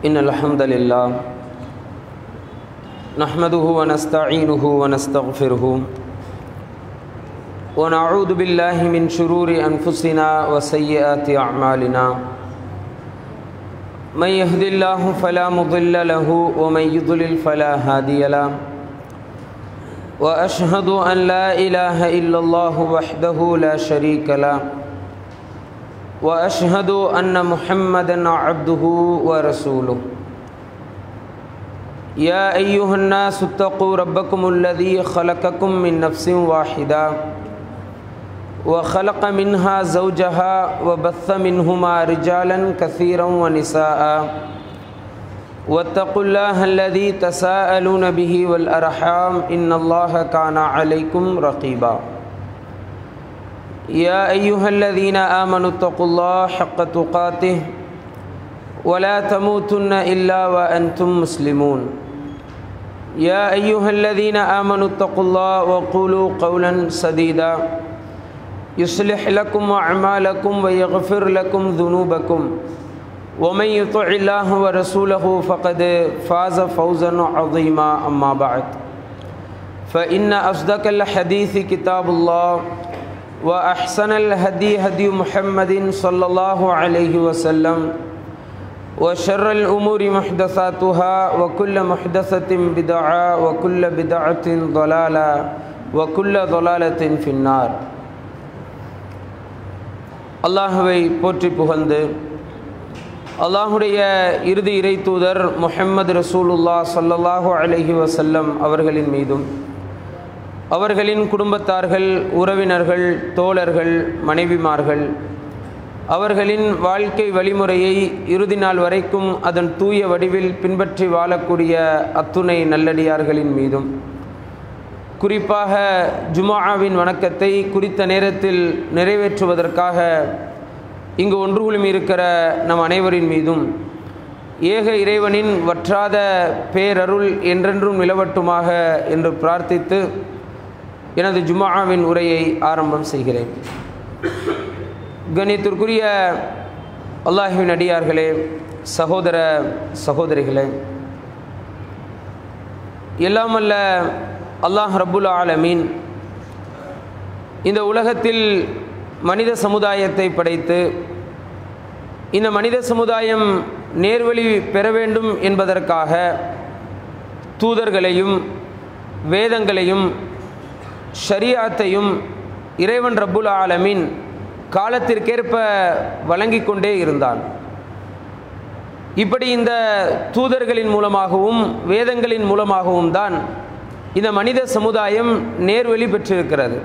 إن الحمد لله نحمده ونستعينه ونستغفره ونعوذ بالله من شرور أنفسنا وسيئات أعمالنا من يهد الله فلا مضل له ومن يضلل فلا هادي له وأشهد أن لا إله إلا الله وحده لا شريك له واشهد ان محمدا عبده ورسوله يا ايها الناس اتقوا ربكم الذي خلقكم من نفس واحده وخلق منها زوجها وبث منهما رجالا كثيرا ونساء واتقوا الله الذي تساءلون به والارحام ان الله كان عليكم رقيبا يا أيها الذين آمنوا اتقوا الله حق تقاته ولا تموتن إلا وأنتم مسلمون يا أيها الذين آمنوا اتقوا الله وقولوا قولا سديدا يصلح لكم أعمالكم ويغفر لكم ذنوبكم ومن يطع الله ورسوله فقد فاز فوزا عظيما أما بعد فإن أصدق الحديث كتاب الله وأحسن الهدي هدي محمد صلى الله عليه وسلم وشر الأمور محدثاتها وكل محدثة بدعة وكل بدعة ضلالة وكل ضلالة في النار அல்லாஹுவை போற்றி புகழ்ந்து அல்லாஹுடைய இறுதி இறை தூதர் முஹம்மது ரசூலுல்லா சல்லல்லாஹு அலஹி வசல்லம் அவர்களின் மீதும் அவர்களின் குடும்பத்தார்கள் உறவினர்கள் தோழர்கள் மனைவிமார்கள் அவர்களின் வாழ்க்கை வழிமுறையை இறுதி நாள் வரைக்கும் அதன் தூய வடிவில் பின்பற்றி வாழக்கூடிய அத்துணை நல்லடியார்களின் மீதும் குறிப்பாக ஜுமாவின் வணக்கத்தை குறித்த நேரத்தில் நிறைவேற்றுவதற்காக இங்கு ஒன்றுகுலும் இருக்கிற நம் அனைவரின் மீதும் ஏக இறைவனின் வற்றாத பேரருள் என்றென்றும் நிலவட்டுமாக என்று பிரார்த்தித்து எனது ஜுமாவின் உரையை ஆரம்பம் செய்கிறேன் கணித்திற்குரிய அல்லாஹின் அடியார்களே சகோதர சகோதரிகளே எல்லாமல்ல அல்லாஹ் ரபுல் ஆலமீன் இந்த உலகத்தில் மனித சமுதாயத்தை படைத்து இந்த மனித சமுதாயம் நேர்வழி பெற வேண்டும் என்பதற்காக தூதர்களையும் வேதங்களையும் ஷரியாத்தையும் இறைவன் ரப்புல் ஆலமின் காலத்திற்கேற்ப வழங்கி கொண்டே இருந்தான் இப்படி இந்த தூதர்களின் மூலமாகவும் வேதங்களின் மூலமாகவும் தான் இந்த மனித சமுதாயம் நேர்வழி பெற்றிருக்கிறது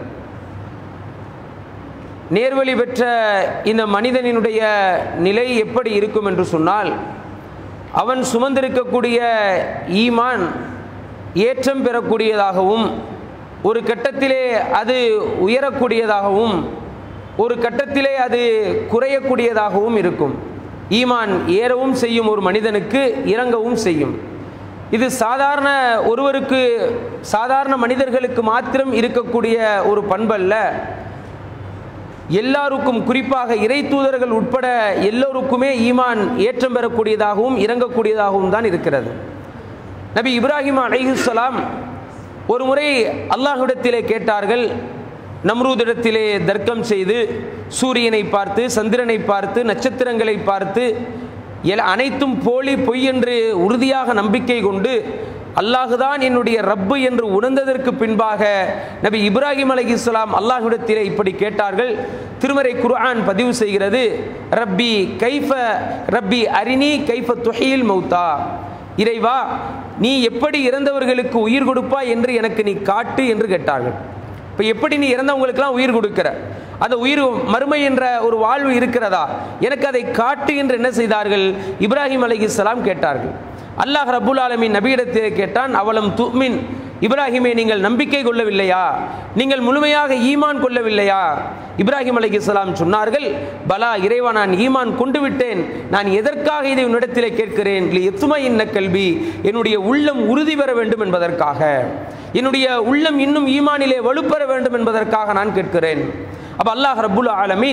நேர்வழி பெற்ற இந்த மனிதனினுடைய நிலை எப்படி இருக்கும் என்று சொன்னால் அவன் சுமந்திருக்கக்கூடிய ஈமான் ஏற்றம் பெறக்கூடியதாகவும் ஒரு கட்டத்திலே அது உயரக்கூடியதாகவும் ஒரு கட்டத்திலே அது குறையக்கூடியதாகவும் இருக்கும் ஈமான் ஏறவும் செய்யும் ஒரு மனிதனுக்கு இறங்கவும் செய்யும் இது சாதாரண ஒருவருக்கு சாதாரண மனிதர்களுக்கு மாத்திரம் இருக்கக்கூடிய ஒரு பண்பல்ல எல்லாருக்கும் குறிப்பாக இறை தூதர்கள் உட்பட எல்லோருக்குமே ஈமான் ஏற்றம் பெறக்கூடியதாகவும் இறங்கக்கூடியதாகவும் தான் இருக்கிறது நபி இப்ராஹிம் அலைஹுசலாம் ஒரு முறை அல்லாஹ்விடத்திலே கேட்டார்கள் நம்ரூதிடத்திலே தர்க்கம் செய்து சூரியனை பார்த்து சந்திரனை பார்த்து நட்சத்திரங்களை பார்த்து எல் அனைத்தும் போலி பொய் என்று உறுதியாக நம்பிக்கை கொண்டு அல்லாஹுதான் என்னுடைய ரப்பு என்று உணர்ந்ததற்கு பின்பாக நபி இப்ராஹிம் அலி இஸ்லாம் அல்லாஹுடத்திலே இப்படி கேட்டார்கள் திருமறை குர்ஆன் பதிவு செய்கிறது ரப்பி கைஃப ரப்பி அரினி கைஃப துஹியில் மௌத்தா இறைவா நீ எப்படி இறந்தவர்களுக்கு உயிர் கொடுப்பா என்று எனக்கு நீ காட்டு என்று கேட்டார்கள் இப்போ எப்படி நீ இறந்தவங்களுக்கெல்லாம் உயிர் கொடுக்கிற அந்த உயிர் மறுமை என்ற ஒரு வாழ்வு இருக்கிறதா எனக்கு அதை காட்டு என்று என்ன செய்தார்கள் இப்ராஹிம் அலி இஸ்லாம் கேட்டார்கள் அல்லாஹ் ரபுல் ஆலமின் நபியிடத்தில் கேட்டான் அவலம் துமின் இப்ராஹிமை நீங்கள் நம்பிக்கை கொள்ளவில்லையா நீங்கள் முழுமையாக ஈமான் கொள்ளவில்லையா இப்ராஹிம் அலைஹிஸ்ஸலாம் சொன்னார்கள் பலா இறைவா நான் ஈமான் கொண்டு விட்டேன் நான் எதற்காக இதை உன்னிடத்திலே கேட்கிறேன் எத்துமை இன்ன கல்வி என்னுடைய உள்ளம் உறுதி பெற வேண்டும் என்பதற்காக என்னுடைய உள்ளம் இன்னும் ஈமானிலே வலுப்பெற வேண்டும் என்பதற்காக நான் கேட்கிறேன் அப்ப அல்லாஹ் ரப்புல் ஆலமீன்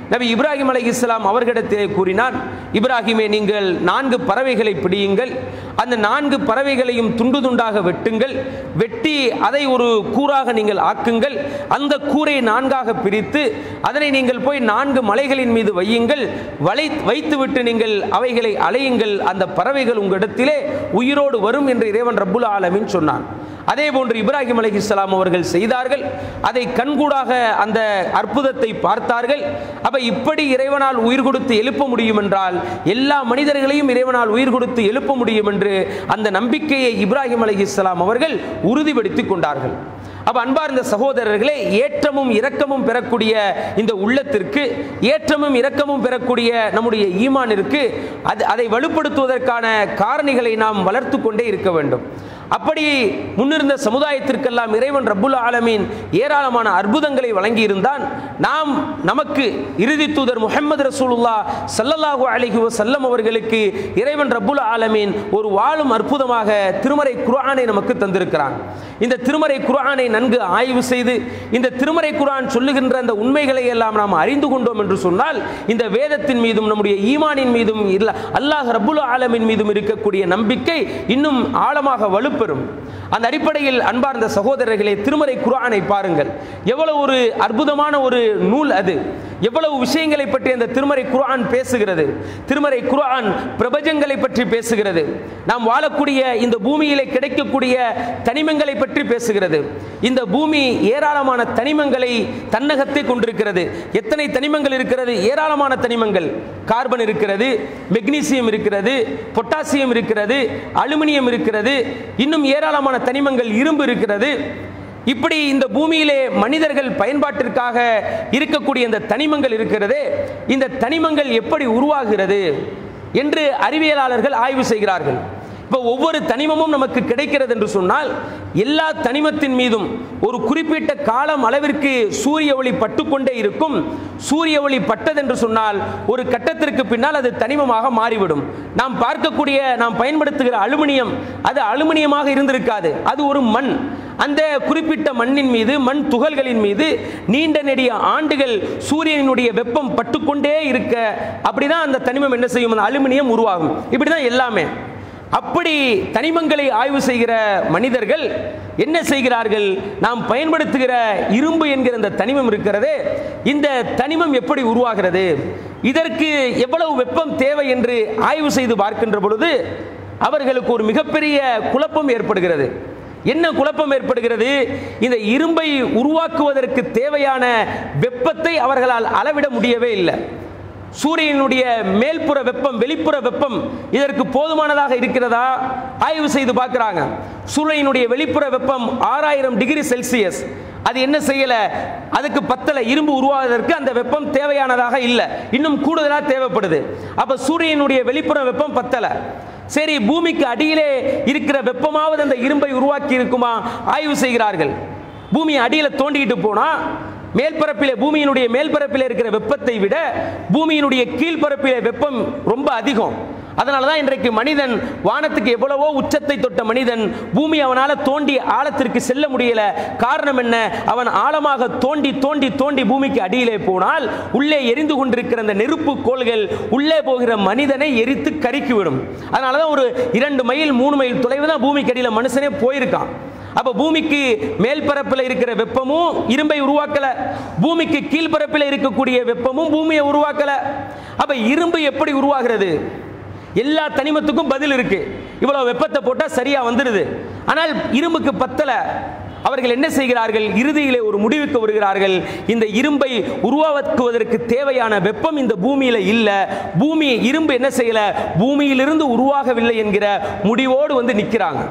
நபி இப்ராஹிம் அலை இஸ்லாம் அவர்களிடத்திலே கூறினான் இப்ராஹிமே நீங்கள் நான்கு பறவைகளை பிடியுங்கள் அந்த நான்கு பறவைகளையும் துண்டு துண்டாக வெட்டுங்கள் வெட்டி அதை ஒரு கூறாக நீங்கள் ஆக்குங்கள் அந்த கூரை நான்காக பிரித்து அதனை நீங்கள் போய் நான்கு மலைகளின் மீது வையுங்கள் வளை வைத்துவிட்டு நீங்கள் அவைகளை அலையுங்கள் அந்த பறவைகள் உங்களிடத்திலே உயிரோடு வரும் என்று இறைவன் ரப்புல் ஆலமின் சொன்னான் அதே போன்று இப்ராஹிம் அலைஹிஸ்ஸலாம் அவர்கள் செய்தார்கள் அதை கண்கூடாக அந்த அற்புதத்தை பார்த்தார்கள் அப்ப இப்படி இறைவனால் உயிர் கொடுத்து எழுப்ப முடியும் என்றால் எல்லா மனிதர்களையும் இறைவனால் உயிர் கொடுத்து எழுப்ப முடியும் என்று அந்த நம்பிக்கையை இப்ராஹிம் அலைஹிஸ்ஸலாம் அவர்கள் உறுதிப்படுத்திக் கொண்டார்கள் அப்ப அன்பார்ந்த சகோதரர்களே ஏற்றமும் இரக்கமும் பெறக்கூடிய இந்த உள்ளத்திற்கு ஏற்றமும் இரக்கமும் பெறக்கூடிய நம்முடைய ஈமானிற்கு அது அதை வலுப்படுத்துவதற்கான காரணிகளை நாம் வளர்த்து கொண்டே இருக்க வேண்டும் அப்படி முன்னிருந்த சமுதாயத்திற்கெல்லாம் இறைவன் ரப்புல் ஆலமீன் ஏராளமான அற்புதங்களை வழங்கியிருந்தான் நாம் நமக்கு இறுதி தூதர் முஹம்மது ரசூலுல்லா ஸல்லல்லாஹு அலைஹி வஸல்லம் அவர்களுக்கு இறைவன் ரப்புல் ஆலமீன் ஒரு வாழும் அற்புதமாக திருமறை குர்ஆனை நமக்கு தந்திருக்கிறான் இந்த திருமறை குர்ஆனை நன்கு ஆய்வு செய்து இந்த திருமறை குர்ஆன் சொல்லுகின்ற அந்த உண்மைகளை எல்லாம் நாம் அறிந்து கொண்டோம் என்று சொன்னால் இந்த வேதத்தின் மீதும் நம்முடைய ஈமானின் மீதும் இல்ல அல்லாஹ் ரப்புல் ஆலமின் மீதும் இருக்கக்கூடிய நம்பிக்கை இன்னும் ஆழமாக வலுப்பெறும் அந்த அடிப்படையில் அன்பார்ந்த சகோதரர்களே திருமறை குர்ஆனை பாருங்கள் எவ்வளவு ஒரு அற்புதமான ஒரு நூல் அது எவ்வளவு விஷயங்களை பற்றி அந்த திருமறை குர்ஆன் பேசுகிறது திருமறை குர்ஆன் பிரபஞ்சங்களை பற்றி பேசுகிறது நாம் வாழக்கூடிய இந்த பூமியிலே கிடைக்கக்கூடிய தனிமங்களை பற்றி பேசுகிறது இந்த பூமி ஏராளமான தனிமங்களை தன்னகத்தை கொண்டிருக்கிறது எத்தனை தனிமங்கள் இருக்கிறது ஏராளமான தனிமங்கள் கார்பன் இருக்கிறது மெக்னீசியம் இருக்கிறது பொட்டாசியம் இருக்கிறது அலுமினியம் இருக்கிறது இன்னும் ஏராளமான தனிமங்கள் இரும்பு இருக்கிறது இப்படி இந்த பூமியிலே மனிதர்கள் பயன்பாட்டிற்காக இருக்கக்கூடிய இந்த தனிமங்கள் இருக்கிறதே இந்த தனிமங்கள் எப்படி உருவாகிறது என்று அறிவியலாளர்கள் ஆய்வு செய்கிறார்கள் இப்போ ஒவ்வொரு தனிமமும் நமக்கு கிடைக்கிறது என்று சொன்னால் எல்லா தனிமத்தின் மீதும் ஒரு குறிப்பிட்ட காலம் அளவிற்கு சூரிய ஒளி பட்டுக்கொண்டே இருக்கும் சூரிய ஒளி பட்டதென்று சொன்னால் ஒரு கட்டத்திற்கு பின்னால் அது தனிமமாக மாறிவிடும் நாம் பார்க்கக்கூடிய நாம் பயன்படுத்துகிற அலுமினியம் அது அலுமினியமாக இருந்திருக்காது அது ஒரு மண் அந்த குறிப்பிட்ட மண்ணின் மீது மண் துகள்களின் மீது நீண்ட நெடிய ஆண்டுகள் சூரியனுடைய வெப்பம் பட்டுக்கொண்டே இருக்க அப்படிதான் அந்த தனிமம் என்ன செய்யும் அந்த அலுமினியம் உருவாகும் இப்படிதான் எல்லாமே அப்படி தனிமங்களை ஆய்வு செய்கிற மனிதர்கள் என்ன செய்கிறார்கள் நாம் பயன்படுத்துகிற இரும்பு என்கிற இந்த தனிமம் இருக்கிறதே இந்த தனிமம் எப்படி உருவாகிறது இதற்கு எவ்வளவு வெப்பம் தேவை என்று ஆய்வு செய்து பார்க்கின்ற பொழுது அவர்களுக்கு ஒரு மிகப்பெரிய குழப்பம் ஏற்படுகிறது என்ன குழப்பம் ஏற்படுகிறது இந்த இரும்பை உருவாக்குவதற்கு தேவையான வெப்பத்தை அவர்களால் அளவிட முடியவே இல்லை சூரியனுடைய மேல்புற வெப்பம் வெளிப்புற வெப்பம் இதற்கு போதுமானதாக இருக்கிறதா ஆய்வு செய்து பார்க்கிறாங்க சூரியனுடைய வெளிப்புற வெப்பம் ஆறாயிரம் டிகிரி செல்சியஸ் அது என்ன செய்யல அதுக்கு பத்தல இரும்பு உருவாவதற்கு அந்த வெப்பம் தேவையானதாக இல்லை இன்னும் கூடுதலாக தேவைப்படுது அப்ப சூரியனுடைய வெளிப்புற வெப்பம் பத்தல சரி பூமிக்கு அடியிலே இருக்கிற வெப்பமாவது அந்த இரும்பை உருவாக்கி இருக்குமா ஆய்வு செய்கிறார்கள் பூமி அடியில் தோண்டிக்கிட்டு போனா மேல்பரப்பிலே பூமியினுடைய மேல்பரப்பிலே இருக்கிற வெப்பத்தை விட பூமியினுடைய கீழ்பரப்பிலே வெப்பம் ரொம்ப அதிகம் அதனால தான் இன்றைக்கு மனிதன் வானத்துக்கு எவ்வளவோ உச்சத்தை தொட்ட மனிதன் பூமி அவனால் தோண்டி ஆழத்திற்கு செல்ல முடியல காரணம் என்ன அவன் ஆழமாக தோண்டி தோண்டி தோண்டி பூமிக்கு அடியிலே போனால் உள்ளே எரிந்து கொண்டிருக்கிற அந்த நெருப்பு கோள்கள் உள்ளே போகிற மனிதனை எரித்து கருக்கிவிடும் அதனால தான் ஒரு இரண்டு மைல் மூணு மைல் தொலைவு தான் பூமிக்கு அடியில் மனுஷனே போயிருக்கான் அப்ப பூமிக்கு மேல் பரப்பில் இருக்கிற வெப்பமும் இரும்பை உருவாக்கல பூமிக்கு கீழ்பரப்பில் இருக்கக்கூடிய வெப்பமும் பூமியை உருவாக்கல அப்ப இரும்பு எப்படி உருவாகிறது எல்லா தனிமத்துக்கும் பதில் இருக்கு இவ்வளவு வெப்பத்தை போட்டா சரியா வந்துடுது ஆனால் இரும்புக்கு பத்தல அவர்கள் என்ன செய்கிறார்கள் இறுதியிலே ஒரு முடிவுக்கு வருகிறார்கள் இந்த இரும்பை உருவாக்குவதற்கு தேவையான வெப்பம் இந்த பூமியில இல்ல பூமி இரும்பு என்ன செய்யல பூமியிலிருந்து உருவாகவில்லை என்கிற முடிவோடு வந்து நிற்கிறாங்க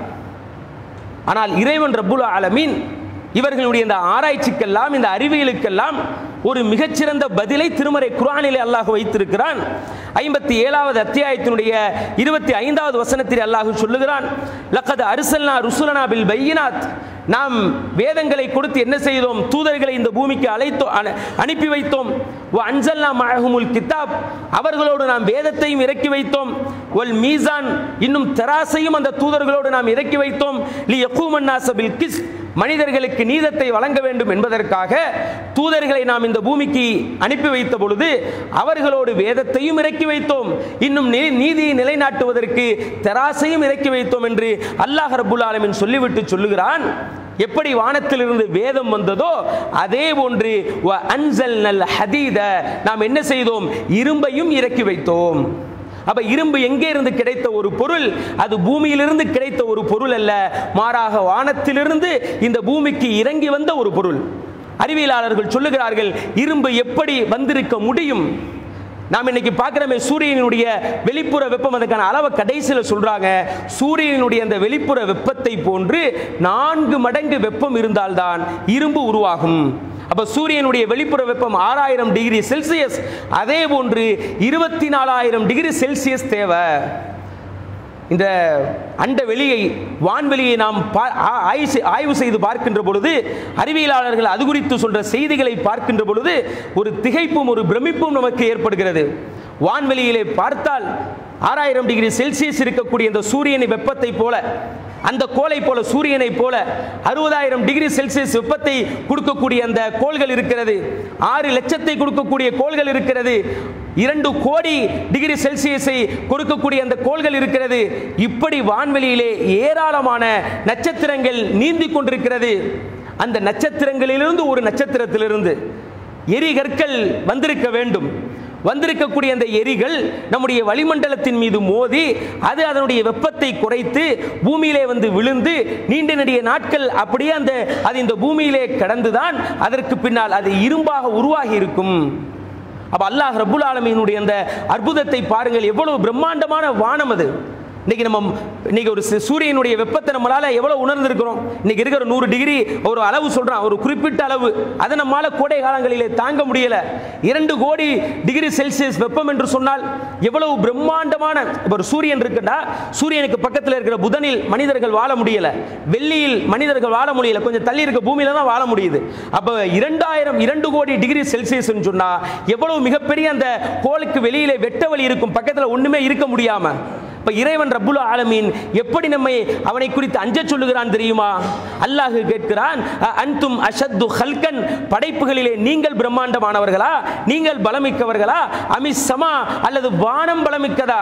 ஆனால் இறைவன் ரப்புல் ஆலமீன் இவர்களுடைய இந்த ஆராய்ச்சிக்கெல்லாம் இந்த அறிவியலுக்கெல்லாம் ஒரு மிகச்சிறந்த பதிலை திருமறை குரானிலே அல்லாஹ் வைத்திருக்கிறான் ஐம்பத்தி ஏழாவது அத்தியாயத்தினுடைய இருபத்தி ஐந்தாவது வசனத்தில் அல்லாஹ் சொல்லுகிறான் லக்கது அரிசல்னா ருசுலனா பில் பையினாத் நாம் வேதங்களை கொடுத்து என்ன செய்தோம் தூதர்களை இந்த பூமிக்கு அழைத்தோம் அனு- அனுப்பி வைத்தோம் வ அன்சல்னா மஅஹுமுல் கிதாப் அவர்களோடு நாம் வேதத்தையும் இறக்கி வைத்தோம் வல் மீசான் இன்னும் தராசையும் அந்த தூதர்களோடு நாம் இறக்கி வைத்தோம் லி யகூமன் நாஸ பில் கிஸ் மனிதர்களுக்கு நீதத்தை வழங்க வேண்டும் என்பதற்காக தூதர்களை நாம் இந்த பூமிக்கு அனுப்பி வைத்த பொழுது அவர்களோடு வேதத்தையும் இறக்கி வைத்தோம் இன்னும் நீ- நீதியை நிலைநாட்டுவதற்கு தராசையும் இறக்கி வைத்தோம் என்று அல்லாஹ் ரப்புல் ஆலமீன் சொல்லிவிட்டு சொல்லுகிறான் எப்படி வானத்திலிருந்து வேதம் வந்ததோ அதே போன்று வ அன்சல்னல் ஹதீத நாம் என்ன செய்தோம் இரும்பையும் இறக்கி வைத்தோம் அப்ப இரும்பு எங்கே இருந்து கிடைத்த ஒரு பொருள் அது பூமியிலிருந்து கிடைத்த ஒரு பொருள் அல்ல மாறாக வானத்திலிருந்து இந்த பூமிக்கு இறங்கி வந்த ஒரு பொருள் அறிவியலாளர்கள் சொல்லுகிறார்கள் இரும்பு எப்படி வந்திருக்க முடியும் நாம் இன்னைக்கு பார்க்கிறோமே சூரியனுடைய வெளிப்புற வெப்பம் அதுக்கான அளவை கடைசியில் சொல்றாங்க சூரியனுடைய அந்த வெளிப்புற வெப்பத்தை போன்று நான்கு மடங்கு வெப்பம் இருந்தால்தான் இரும்பு உருவாகும் அப்ப சூரியனுடைய வெளிப்புற வெப்பம் ஆறாயிரம் டிகிரி செல்சியஸ் அதே போன்று இருபத்தி நாலாயிரம் டிகிரி செல்சியஸ் தேவை இந்த அண்ட வெளியை வான்வெளியை நாம் பா- ஆ- ஆய்வு செய்- ஆய்வு செய்து பார்க்கின்ற பொழுது அறிவியலாளர்கள் அது குறித்து சொல்ற செய்திகளை பார்க்கின்ற பொழுது ஒரு திகைப்பும் ஒரு பிரமிப்பும் நமக்கு ஏற்படுகிறது வான்வெளியிலே பார்த்தால் ஆறாயிரம் டிகிரி செல்சியஸ் இருக்கக்கூடிய இந்த சூரியனை வெப்பத்தை போல அந்த கோளை போல சூரியனை போல அறுபதாயிரம் டிகிரி செல்சியஸ் வெப்பத்தை கொடுக்கக்கூடிய அந்த கோள்கள் இருக்கிறது ஆறு லட்சத்தை கொடுக்கக்கூடிய கோள்கள் இருக்கிறது இரண்டு கோடி டிகிரி செல்சியஸை கொடுக்கக்கூடிய அந்த கோள்கள் இருக்கிறது இப்படி வான்வெளியிலே ஏராளமான நட்சத்திரங்கள் நீந்திக் கொண்டிருக்கிறது அந்த நட்சத்திரங்களிலிருந்து ஒரு நட்சத்திரத்திலிருந்து எரிகற்கள் வந்திருக்க வேண்டும் வந்திருக்கக்கூடிய அந்த எரிகள் நம்முடைய வளிமண்டலத்தின் மீது மோதி அது அதனுடைய வெப்பத்தை குறைத்து பூமியிலே வந்து விழுந்து நீண்ட நெடிய நாட்கள் அப்படியே அந்த அது இந்த பூமியிலே கடந்துதான் அதற்கு பின்னால் அது இரும்பாக உருவாகி இருக்கும் அப்ப அல்லாஹ் ரப்புல் ஆலமீனுடைய அந்த அற்புதத்தை பாருங்கள் எவ்வளவு பிரம்மாண்டமான வானம் அது இன்னைக்கு நம்ம இன்னைக்கு ஒரு சு- சூரியனுடைய வெப்பத்தை நம்மளால எவ்வளவு உணர்ந்திருக்கிறோம் இன்னைக்கு இருக்கிற நூறு டிகிரி ஒரு அளவு சொல்றான் ஒரு குறிப்பிட்ட அளவு அதை நம்மால கோடை காலங்களிலே தாங்க முடியல இரண்டு கோடி டிகிரி செல்சியஸ் வெப்பம் என்று சொன்னால் எவ்வளவு பிரம்மாண்டமான இப்ப ஒரு சூரியன் இருக்குன்னா சூரியனுக்கு பக்கத்தில் இருக்கிற புதனில் மனிதர்கள் வாழ முடியல வெள்ளியில் மனிதர்கள் வாழ முடியல கொஞ்சம் தள்ளி இருக்க பூமியில தான் வாழ முடியுது அப்ப இரண்டாயிரம் இரண்டு கோடி டிகிரி செல்சியஸ் சொன்னா எவ்வளவு மிகப்பெரிய அந்த கோளுக்கு வெளியிலே வெட்ட வழி இருக்கும் பக்கத்துல ஒண்ணுமே இருக்க முடியாம இப்ப இறைவன் ரப்புல் ஆலமீன் எப்படி நம்மை அவனை குறித்து அஞ்ச சொல்லுகிறான் தெரியுமா அல்லாஹ் கேட்கிறான் "அ அன்தும் அஷத்து ஹல்கன் படைப்புகளிலே நீங்கள் பிரம்மாண்டமானவர்களா நீங்கள் பலமிக்கவர்களா அமி சமா அல்லது வானம் பலமிக்கதா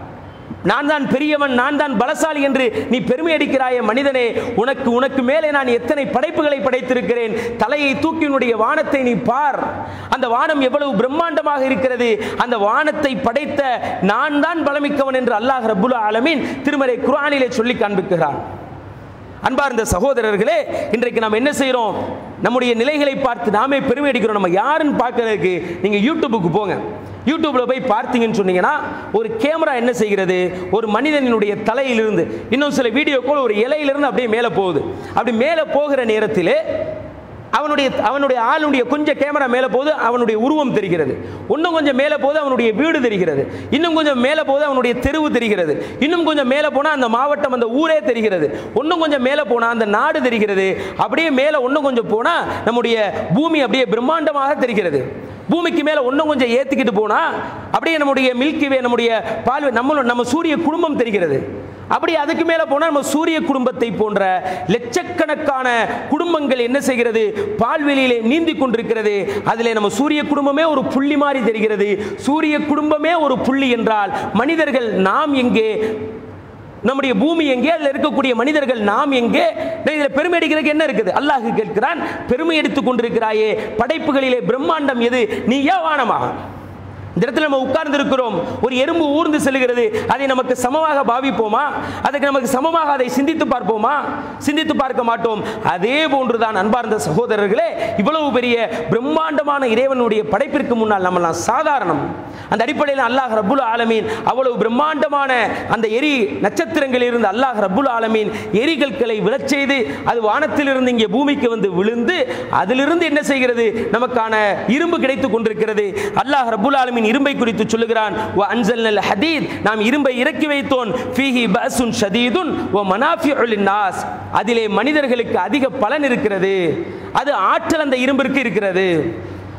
நான் தான் பெரியவன் நான் தான் பலசாலி என்று நீ பெருமை அடிக்கிறாயே மனிதனே உனக்கு உனக்கு மேலே நான் எத்தனை படைப்புகளை படைத்திருக்கிறேன் தலையை தூக்கி உன்னுடைய வானத்தை நீ பார் அந்த வானம் எவ்வளவு பிரம்மாண்டமாக இருக்கிறது அந்த வானத்தை படைத்த நான் தான் பலமிக்கவன் என்று அல்லாஹ் ரப்புல் ஆலமீன் திருமறை குர்ஆனிலே சொல்லி காண்பிக்கிறான் அன்பார்ந்த சகோதரர்களே இன்றைக்கு நாம் என்ன செய்கிறோம் நம்முடைய நிலைகளை பார்த்து நாமே பெருமை அடிக்கிறோம் நம்ம யாருன்னு பார்க்கறதுக்கு நீங்கள் யூடியூபுக்கு போங்க யூடியூப்ல போய் பார்த்தீங்கன்னு சொன்னீங்கன்னா ஒரு கேமரா என்ன செய்கிறது ஒரு மனிதனுடைய தலையிலிருந்து இன்னும் சில வீடியோக்கள் ஒரு இலையிலிருந்து அப்படியே மேலே போகுது அப்படி மேலே போகிற நேரத்திலே அவனுடைய அவனுடைய ஆளுடைய கொஞ்சம் கேமரா மேலே போது அவனுடைய உருவம் தெரிகிறது இன்னும் கொஞ்சம் மேலே போது அவனுடைய வீடு தெரிகிறது இன்னும் கொஞ்சம் மேலே போது அவனுடைய தெருவு தெரிகிறது இன்னும் கொஞ்சம் மேலே போனால் அந்த மாவட்டம் அந்த ஊரே தெரிகிறது இன்னும் கொஞ்சம் மேலே போனால் அந்த நாடு தெரிகிறது அப்படியே மேலே இன்னும் கொஞ்சம் போனால் நம்முடைய பூமி அப்படியே பிரம்மாண்டமாக தெரிகிறது பூமிக்கு மேலே இன்னும் கொஞ்சம் ஏற்றிக்கிட்டு போனால் அப்படியே நம்முடைய மில்கிவே நம்முடைய பால் நம்ம நம்ம சூரிய குடும்பம் தெரிகிறது அப்படி அதுக்கு மேலே போனால் நம்ம சூரிய குடும்பத்தை போன்ற லட்சக்கணக்கான குடும்பங்கள் என்ன செய்கிறது பால்வெளியிலே நீந்தி கொண்டிருக்கிறது அதிலே நம்ம சூரிய குடும்பமே ஒரு புள்ளி மாதிரி தெரிகிறது சூரிய குடும்பமே ஒரு புள்ளி என்றால் மனிதர்கள் நாம் எங்கே நம்முடைய பூமி எங்கே அதில் இருக்கக்கூடிய மனிதர்கள் நாம் எங்கே இதில் பெருமை அடிக்கிறதுக்கு என்ன இருக்குது அல்லாஹ் கேட்கிறான் பெருமை எடுத்துக் கொண்டிருக்கிறாயே படைப்புகளிலே பிரம்மாண்டம் எது நீ ஏன் வானமா இந்த இடத்துல நம்ம உட்கார்ந்து இருக்கிறோம் ஒரு எறும்பு ஊர்ந்து செல்கிறது அதை நமக்கு சமமாக பாவிப்போமா அதுக்கு நமக்கு சமமாக அதை சிந்தித்து பார்ப்போமா சிந்தித்து பார்க்க மாட்டோம் அதே போன்றுதான் அன்பார்ந்த சகோதரர்களே இவ்வளவு பெரிய பிரம்மாண்டமான இறைவனுடைய படைப்பிற்கு முன்னால் நம்மலாம் சாதாரணம் அந்த அடிப்படையில் அல்லாஹ் ரப்புல் ஆலமீன் அவ்வளவு பிரம்மாண்டமான அந்த எரி நட்சத்திரங்களில் இருந்து அல்லாஹ் ரப்புல் ஆலமீன் எரிகற்களை விழச் செய்து அது வானத்திலிருந்து இங்கே பூமிக்கு வந்து விழுந்து அதிலிருந்து என்ன செய்கிறது நமக்கான இரும்பு கிடைத்துக் கொண்டிருக்கிறது அல்லாஹ் ரப்புல் ஆலமீன் இரும்பை குறித்து சொல்லுகிறான் "வ அன்சல்னல் ஹதீத் நாம் இரும்பை இறக்கி வைத்தோன் ஃபீஹி பஅசுன் ஷதீதுன் வ மனாஃபிஉ லின்னாஸ் அதிலே மனிதர்களுக்கு அதிக பலன் இருக்கிறது அது ஆற்றல் அந்த இரும்பிற்கு இருக்கிறது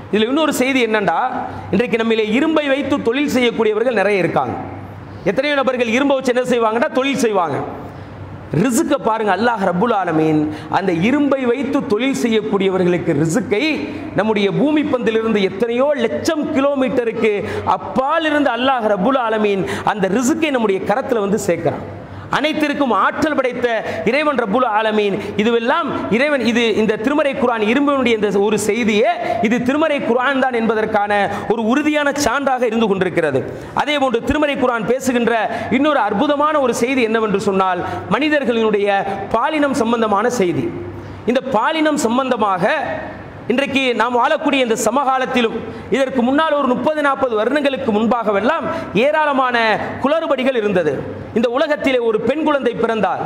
இதில் இன்னொரு செய்தி என்னண்டா இன்றைக்கு நம்மிலே இரும்பை வைத்து தொழில் செய்யக்கூடியவர்கள் நிறைய இருக்காங்க எத்தனையோ நபர்கள் இரும்பை வச்சு என்ன செய்வாங்கன்னா தொழில் செய்வாங்க ரிசுக்கை பாருங்க அல்லாஹ் ரப்புல் ஆலமீன் அந்த இரும்பை வைத்து தொழில் செய்யக்கூடியவர்களுக்கு ரிசுக்கை நம்முடைய பூமி பந்திலிருந்து எத்தனையோ லட்சம் கிலோமீட்டருக்கு அப்பால் இருந்து அல்லாஹ் ரப்புல் ஆலமீன் அந்த ரிசுக்கை நம்முடைய கரத்தில் வந்து சேர்க்கிறான் அனைத்திற்கும் ஆற்றல் படைத்த இறைவன் ரப்புல் ஆலமீன் இதுவெல்லாம் இறைவன் இது இந்த திருமறை குரான் இரும்பினுடைய இந்த ஒரு செய்தியே இது திருமறை குரான் தான் என்பதற்கான ஒரு உறுதியான சான்றாக இருந்து கொண்டிருக்கிறது அதே போன்று திருமறை குரான் பேசுகின்ற இன்னொரு அற்புதமான ஒரு செய்தி என்னவென்று சொன்னால் மனிதர்களினுடைய பாலினம் சம்பந்தமான செய்தி இந்த பாலினம் சம்பந்தமாக இன்றைக்கு நாம் வாழக்கூடிய இந்த சமகாலத்திலும் இதற்கு முன்னால் ஒரு முப்பது நாற்பது வருடங்களுக்கு முன்பாகவெல்லாம் ஏராளமான குளறுபடிகள் இருந்தது இந்த உலகத்திலே ஒரு பெண் குழந்தை பிறந்தால்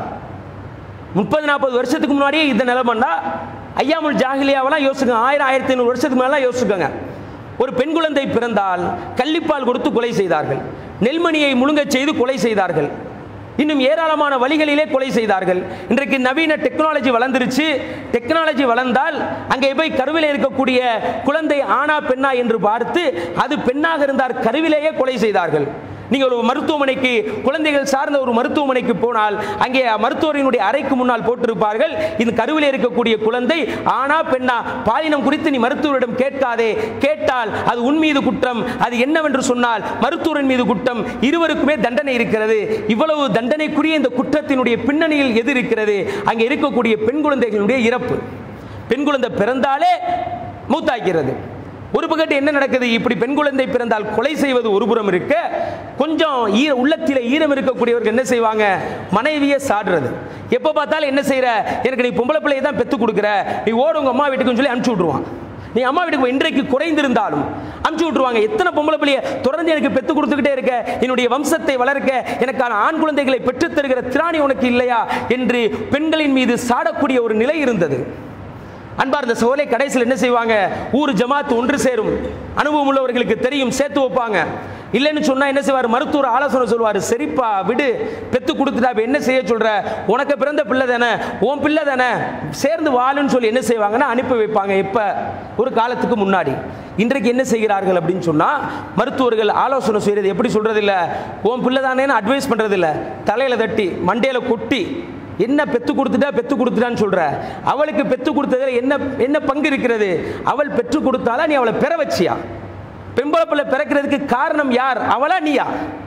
முப்பது நாற்பது வருஷத்துக்கு முன்னாடியே இந்த நிலைமைன்னா ஐயாமுல் ஜாகிலியாவெல்லாம் யோசிச்சுங்க ஆயிரம் ஆயிரத்தி ஐநூறு வருஷத்துக்கு மேலாம் யோசிச்சுக்கோங்க ஒரு பெண் குழந்தை பிறந்தால் கள்ளிப்பால் கொடுத்து கொலை செய்தார்கள் நெல்மணியை முழுங்கச் செய்து கொலை செய்தார்கள் இன்னும் ஏராளமான வழிகளிலே கொலை செய்தார்கள் இன்றைக்கு நவீன டெக்னாலஜி வளர்ந்துருச்சு டெக்னாலஜி வளர்ந்தால் அங்கே போய் கருவிலே இருக்கக்கூடிய குழந்தை ஆணா பெண்ணா என்று பார்த்து அது பெண்ணாக இருந்தார் கருவிலேயே கொலை செய்தார்கள் நீங்கள் ஒரு மருத்துவமனைக்கு குழந்தைகள் சார்ந்த ஒரு மருத்துவமனைக்கு போனால் அங்கே மருத்துவரினுடைய அறைக்கு முன்னால் போட்டிருப்பார்கள் இந்த கருவில் இருக்கக்கூடிய குழந்தை ஆனா பெண்ணா பாலினம் குறித்து நீ மருத்துவரிடம் கேட்காதே கேட்டால் அது உன் மீது குற்றம் அது என்னவென்று சொன்னால் மருத்துவரின் மீது குற்றம் இருவருக்குமே தண்டனை இருக்கிறது இவ்வளவு தண்டனைக்குரிய இந்த குற்றத்தினுடைய பின்னணியில் எது இருக்கிறது அங்கே இருக்கக்கூடிய பெண் குழந்தைகளுடைய இறப்பு பெண் குழந்தை பிறந்தாலே மூத்தாக்கிறது ஒரு பக்கத்து என்ன நடக்குது இப்படி பெண் குழந்தை பிறந்தால் கொலை செய்வது ஒரு புறம் இருக்க கொஞ்சம் ஈர உள்ளத்திலே ஈரம் இருக்கக்கூடியவர்கள் என்ன செய்வாங்க மனைவியை சாடுறது எப்போ பார்த்தாலும் என்ன செய்யற எனக்கு நீ பொம்பளை பிள்ளையை தான் பெத்து கொடுக்குற நீ ஓடு உங்க அம்மா வீட்டுக்குன்னு சொல்லி அனுப்பிச்சு விட்ருவான் நீ அம்மா வீட்டுக்கு போ, இன்றைக்கு குறைந்திருந்தாலும் அனுப்பிச்சு விட்ருவாங்க எத்தனை பொம்பளை பிள்ளைய தொடர்ந்து எனக்கு பெத்து கொடுத்துக்கிட்டே இருக்க என்னுடைய வம்சத்தை வளர்க்க எனக்கான ஆண் குழந்தைகளை பெற்றுத் தருகிற திராணி உனக்கு இல்லையா என்று பெண்களின் மீது சாடக்கூடிய ஒரு நிலை இருந்தது அன்பார்ந்த சோலை கடைசியில் என்ன செய்வாங்க ஊர் ஜமாத் ஒன்று சேரும் அனுபவம் உள்ளவர்களுக்கு தெரியும் சேர்த்து வைப்பாங்க இல்லைன்னு சொன்னா என்ன செய்வார் மருத்துவர் ஆலோசனை சொல்வார் சரிப்பா விடு பெத்து கொடுத்துட்டா இப்ப என்ன செய்ய சொல்ற உனக்கு பிறந்த பிள்ளை தானே உன் பிள்ளை தானே சேர்ந்து வாழுன்னு சொல்லி என்ன செய்வாங்கன்னா அனுப்பி வைப்பாங்க இப்ப ஒரு காலத்துக்கு முன்னாடி இன்றைக்கு என்ன செய்கிறார்கள் அப்படின்னு சொன்னா மருத்துவர்கள் ஆலோசனை செய்யறது எப்படி சொல்றது இல்ல உன் பிள்ளை தானேன்னு அட்வைஸ் பண்றது இல்ல தலையில தட்டி மண்டையில கொட்டி என்ன பெத்து கொடுத்துட்டா பெத்து கொடுத்துட்டான்னு சொல்ற அவளுக்கு பெத்து கொடுத்ததுல என்ன என்ன பங்கு இருக்கிறது அவள் பெற்று கொடுத்தாலா நீ அவளை பெற வச்சியா பெம்பளை பிள்ளை பிறக்கிறதுக்கு காரணம் யார் அவளா நீயா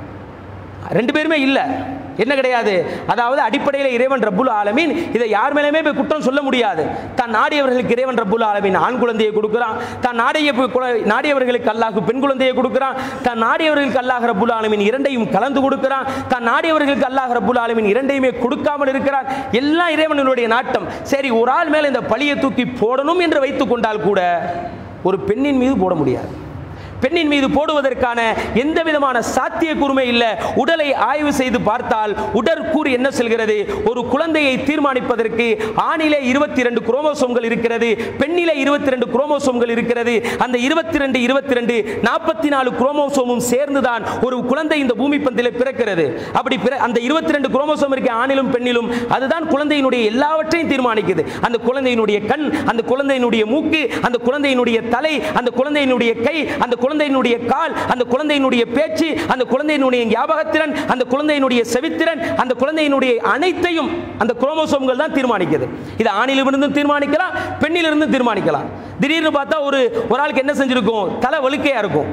ரெண்டு பேருமே இல்ல என்ன கிடையாது அதாவது அடிப்படையில் இறைவன் ரப்புல் ஆலமீன் இதை யார் மேலேயுமே போய் குற்றம் சொல்ல முடியாது தான் நாடியவர்களுக்கு இறைவன் ரப்புல் ஆலமீன் ஆண் குழந்தையை கொடுக்குறான் தான் நாடிய குழ- நாடியவர்களுக்கு அல்லாஹ் பெண் குழந்தையை கொடுக்குறான் தான் நாடியவர்களுக்கு அல்லாஹ் ரப்புல் ஆலமீன் இரண்டையும் கலந்து கொடுக்குறான் தான் நாடியவர்களுக்கு அல்லாஹ் ரப்புல் ஆலமீன் இரண்டையுமே கொடுக்காமல் இருக்கிறான் எல்லாம் இறைவனுடைய நாட்டம் சரி ஒரு ஆள் மேல இந்த பழியை தூக்கி போடணும் என்று வைத்துக் கொண்டால் கூட ஒரு பெண்ணின் மீது போட முடியாது பெண்ணின் மீது போடுவதற்கான எந்த விதமான சாத்திய கூர்மை இல்லை உடலை ஆய்வு செய்து பார்த்தால் உடற்கூறு என்ன செல்கிறது ஒரு குழந்தையை தீர்மானிப்பதற்கு ஆணிலே இருபத்தி ரெண்டு குரோமோசோம்கள் இருக்கிறது பெண்ணிலே இருபத்தி ரெண்டு குரோமோசோம்கள் இருக்கிறது அந்த இருபத்தி ரெண்டு இருபத்தி ரெண்டு நாற்பத்தி நாலு குரோமோசோமும் சேர்ந்துதான் ஒரு குழந்தை இந்த பூமி பந்திலே பிறக்கிறது அப்படி பிற அந்த இருபத்தி ரெண்டு குரோமோசோம் இருக்க ஆணிலும் பெண்ணிலும் அதுதான் குழந்தையினுடைய எல்லாவற்றையும் தீர்மானிக்குது அந்த குழந்தையினுடைய கண் அந்த குழந்தையினுடைய மூக்கு அந்த குழந்தையினுடைய தலை அந்த குழந்தையினுடைய கை அந்த குழந்தையினுடைய கால் அந்த குழந்தையினுடைய பேச்சு அந்த குழந்தையினுடைய ஞாபகத்திறன் அந்த குழந்தையினுடைய செவித்திறன் அந்த குழந்தையினுடைய அனைத்தையும் அந்த குரோமோசோம்கள் தான் தீர்மானிக்குது இது ஆணிலிருந்தும் தீர்மானிக்கலாம் பெண்ணிலிருந்தும் தீர்மானிக்கலாம் திடீர்னு பார்த்தா ஒரு ஒரு ஆளுக்கு என்ன செஞ்சிருக்கும் தலை வழுக்கையா இருக்கும்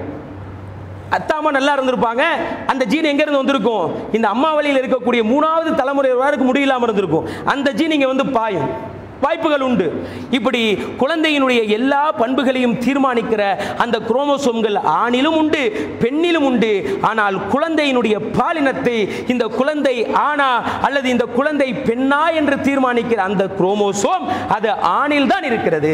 அத்தாமா நல்லா இருந்திருப்பாங்க அந்த ஜீன் எங்க இருந்து வந்திருக்கும் இந்த அம்மா வழியில் இருக்கக்கூடிய மூணாவது தலைமுறை வரைக்கும் முடியலாம இருந்திருக்கும் அந்த ஜீன் இங்க வந்து பாயும் வாய்ப்புகள் உண்டு இப்படி குழந்தையினுடைய எல்லா பண்புகளையும் தீர்மானிக்கிற அந்த குரோமோசோம்கள் ஆணிலும் உண்டு பெண்ணிலும் உண்டு ஆனால் குழந்தையினுடைய பாலினத்தை இந்த குழந்தை ஆணா அல்லது இந்த குழந்தை பெண்ணா என்று தீர்மானிக்கிற அந்த குரோமோசோம் அது ஆணில் தான் இருக்கிறது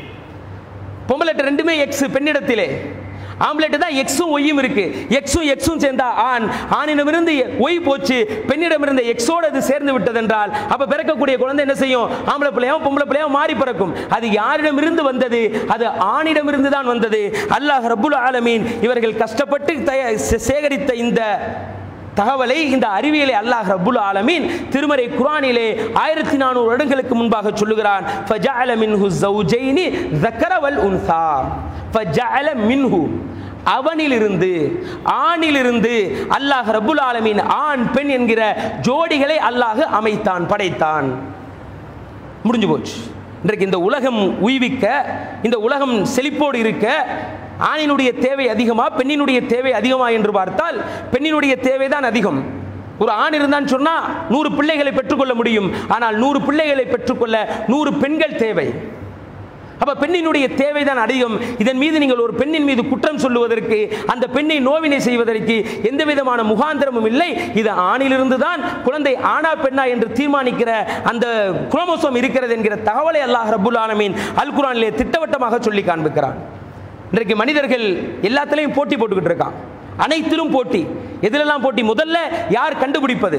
பொம்பளை ரெண்டுமே எக்ஸ் பெண்ணிடத்திலே ஆம்பளெட் தான் எக்ஸும் ஒய்யும் இருக்கு எக்ஸும் எக்ஸும் சேர்ந்தா ஆண் ஆணிடமிருந்து ஒய் போச்சு பெண்ணிடமிருந்த எக்ஸோடு அது சேர்ந்து விட்டதென்றால் அப்ப பிறக்கக்கூடிய குழந்தை என்ன செய்யும் ஆம்பளை பிள்ளையும் பொம்பளை பிள்ளையும் மாறி பிறக்கும் அது யாரிடமிருந்து வந்தது அது ஆணிடமிருந்து தான் வந்தது அல்லாஹ் ரப்புல் ஆலமீன் இவர்கள் கஷ்டப்பட்டு தய- சே- சேகரித்த இந்த தகவலை இந்த அறிவியலை அல்லாஹ் ரப்புல் ஆலமீன் திருமறை குர்ஆனிலே ஆயிரத்தி நானூறு வருடங்களுக்கு முன்பாக சொல்லுகிறான் ஃபஜஅல மின்ஹு ஸௌஜைனி ذكر والانثى ஃபஜஅல மின்ஹு அவனிலிருந்து ஆணிலிருந்து அல்லாஹ் ரப்புல் ஆலமீன் ஆண் பெண் என்கிற ஜோடிகளை அல்லாஹ் அமைத்தான் படைத்தான் முடிஞ்சு போச்சு இன்றைக்கு இந்த உலகம் உய்விக்க இந்த உலகம் செழிப்போடு இருக்க ஆணினுடைய தேவை அதிகமா பெண்ணினுடைய தேவை அதிகமா என்று பார்த்தால் பெண்ணினுடைய தேவை தான் அதிகம் ஒரு ஆண் இருந்தான்னு சொன்னா நூறு பிள்ளைகளை பெற்றுக்கொள்ள முடியும் ஆனால் நூறு பிள்ளைகளை பெற்றுக்கொள்ள நூறு பெண்கள் தேவை அப்ப பெண்ணினுடைய தேவைதான் அதிகம் இதன் மீது நீங்கள் ஒரு பெண்ணின் மீது குற்றம் சொல்லுவதற்கு அந்த பெண்ணை நோவினை செய்வதற்கு எந்த விதமான முகாந்திரமும் இல்லை இது ஆணிலிருந்து தான் குழந்தை ஆனா பெண்ணா என்று தீர்மானிக்கிற அந்த குரோமோசோம் இருக்கிறது என்கிற தகவலை அல்லாஹ் ரபுல் ஆலமீன் அல் குரானிலே திட்டவட்டமாக சொல்லி காண்பிக்கிறான் இன்றைக்கு மனிதர்கள் எல்லாத்துலேயும் போட்டி போட்டுக்கிட்டு இருக்கான் அனைத்திலும் போட்டி எதிலெல்லாம் போட்டி முதல்ல யார் கண்டுபிடிப்பது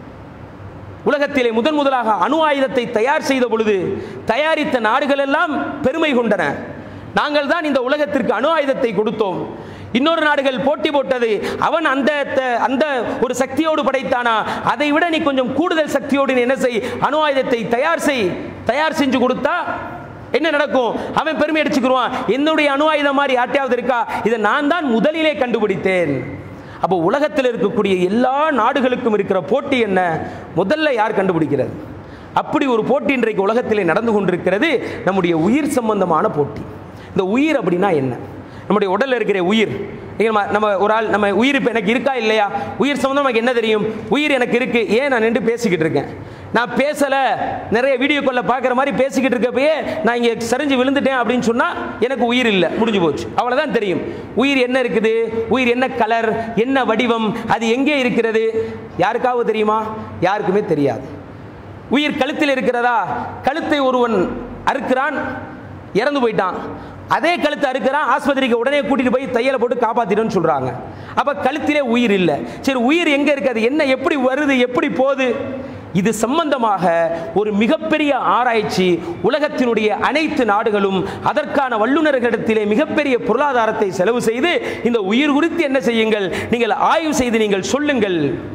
உலகத்திலே முதன் முதலாக அணு ஆயுதத்தை தயார் செய்த பொழுது தயாரித்த நாடுகள் எல்லாம் பெருமை கொண்டன நாங்கள் தான் இந்த உலகத்திற்கு அணு ஆயுதத்தை கொடுத்தோம் இன்னொரு நாடுகள் போட்டி போட்டது அவன் அந்த த- அந்த ஒரு சக்தியோடு படைத்தானா அதை விட நீ கொஞ்சம் கூடுதல் சக்தியோடு நீ என்ன செய் அணு ஆயுதத்தை தயார் செய் தயார் செஞ்சு கொடுத்தா என்ன நடக்கும் அவன் பெருமை அடிச்சுக்கிருவான் என்னுடைய அணு ஆயுதம் மாதிரி யார்ட்டையாவது இருக்கா இதை நான் தான் முதலிலே கண்டுபிடித்தேன் அப்போ உலகத்தில் இருக்கக்கூடிய எல்லா நாடுகளுக்கும் இருக்கிற போட்டி என்ன முதல்ல யார் கண்டுபிடிக்கிறது அப்படி ஒரு போட்டி இன்றைக்கு உலகத்திலே நடந்து கொண்டிருக்கிறது நம்முடைய உயிர் சம்பந்தமான போட்டி இந்த உயிர் அப்படின்னா என்ன நம்முடைய உடல்ல இருக்கிற உயிர் நீங்க நம்ம- நம்ம ஒரு ஆள் நம்ம உயிர் இப்போ எனக்கு இருக்கா இல்லையா உயிர் சம்பந்தம் எனக்கு என்ன தெரியும் உயிர் எனக்கு இருக்கு ஏன் நான் நின்று பேசிக்கிட்டு இருக்கேன் நான் பேசல நிறைய வீடியோ கால்ல பார்க்குற மாதிரி பேசிக்கிட்டு இருக்கப்பயே நான் இங்கே சரிஞ்சு விழுந்துட்டேன் அப்படின்னு சொன்னா எனக்கு உயிர் இல்லை முடிஞ்சு போச்சு அவ்வளவுதான் தெரியும் உயிர் என்ன இருக்குது உயிர் என்ன கலர் என்ன வடிவம் அது எங்கே இருக்கிறது யாருக்காவது தெரியுமா யாருக்குமே தெரியாது உயிர் கழுத்தில் இருக்கிறதா கழுத்தை ஒருவன் அறுக்கிறான் இறந்து போயிட்டான் அதே கழுத்தை அறுக்கிறான் ஆஸ்பத்திரிக்கு உடனே கூட்டிட்டு போய் தையலை போட்டு காப்பாத்திடுன்னு சொல்றாங்க அப்ப கழுத்திலே உயிர் இல்லை சரி உயிர் எங்க இருக்கு அது என்ன எப்படி வருது எப்படி போகுது இது சம்பந்தமாக ஒரு மிகப்பெரிய ஆராய்ச்சி உலகத்தினுடைய அனைத்து நாடுகளும் அதற்கான வல்லுநர்களிடத்திலே மிகப்பெரிய பொருளாதாரத்தை செலவு செய்து இந்த உயிர் குறித்து என்ன செய்யுங்கள் நீங்கள் ஆய்வு செய்து நீங்கள் சொல்லுங்கள்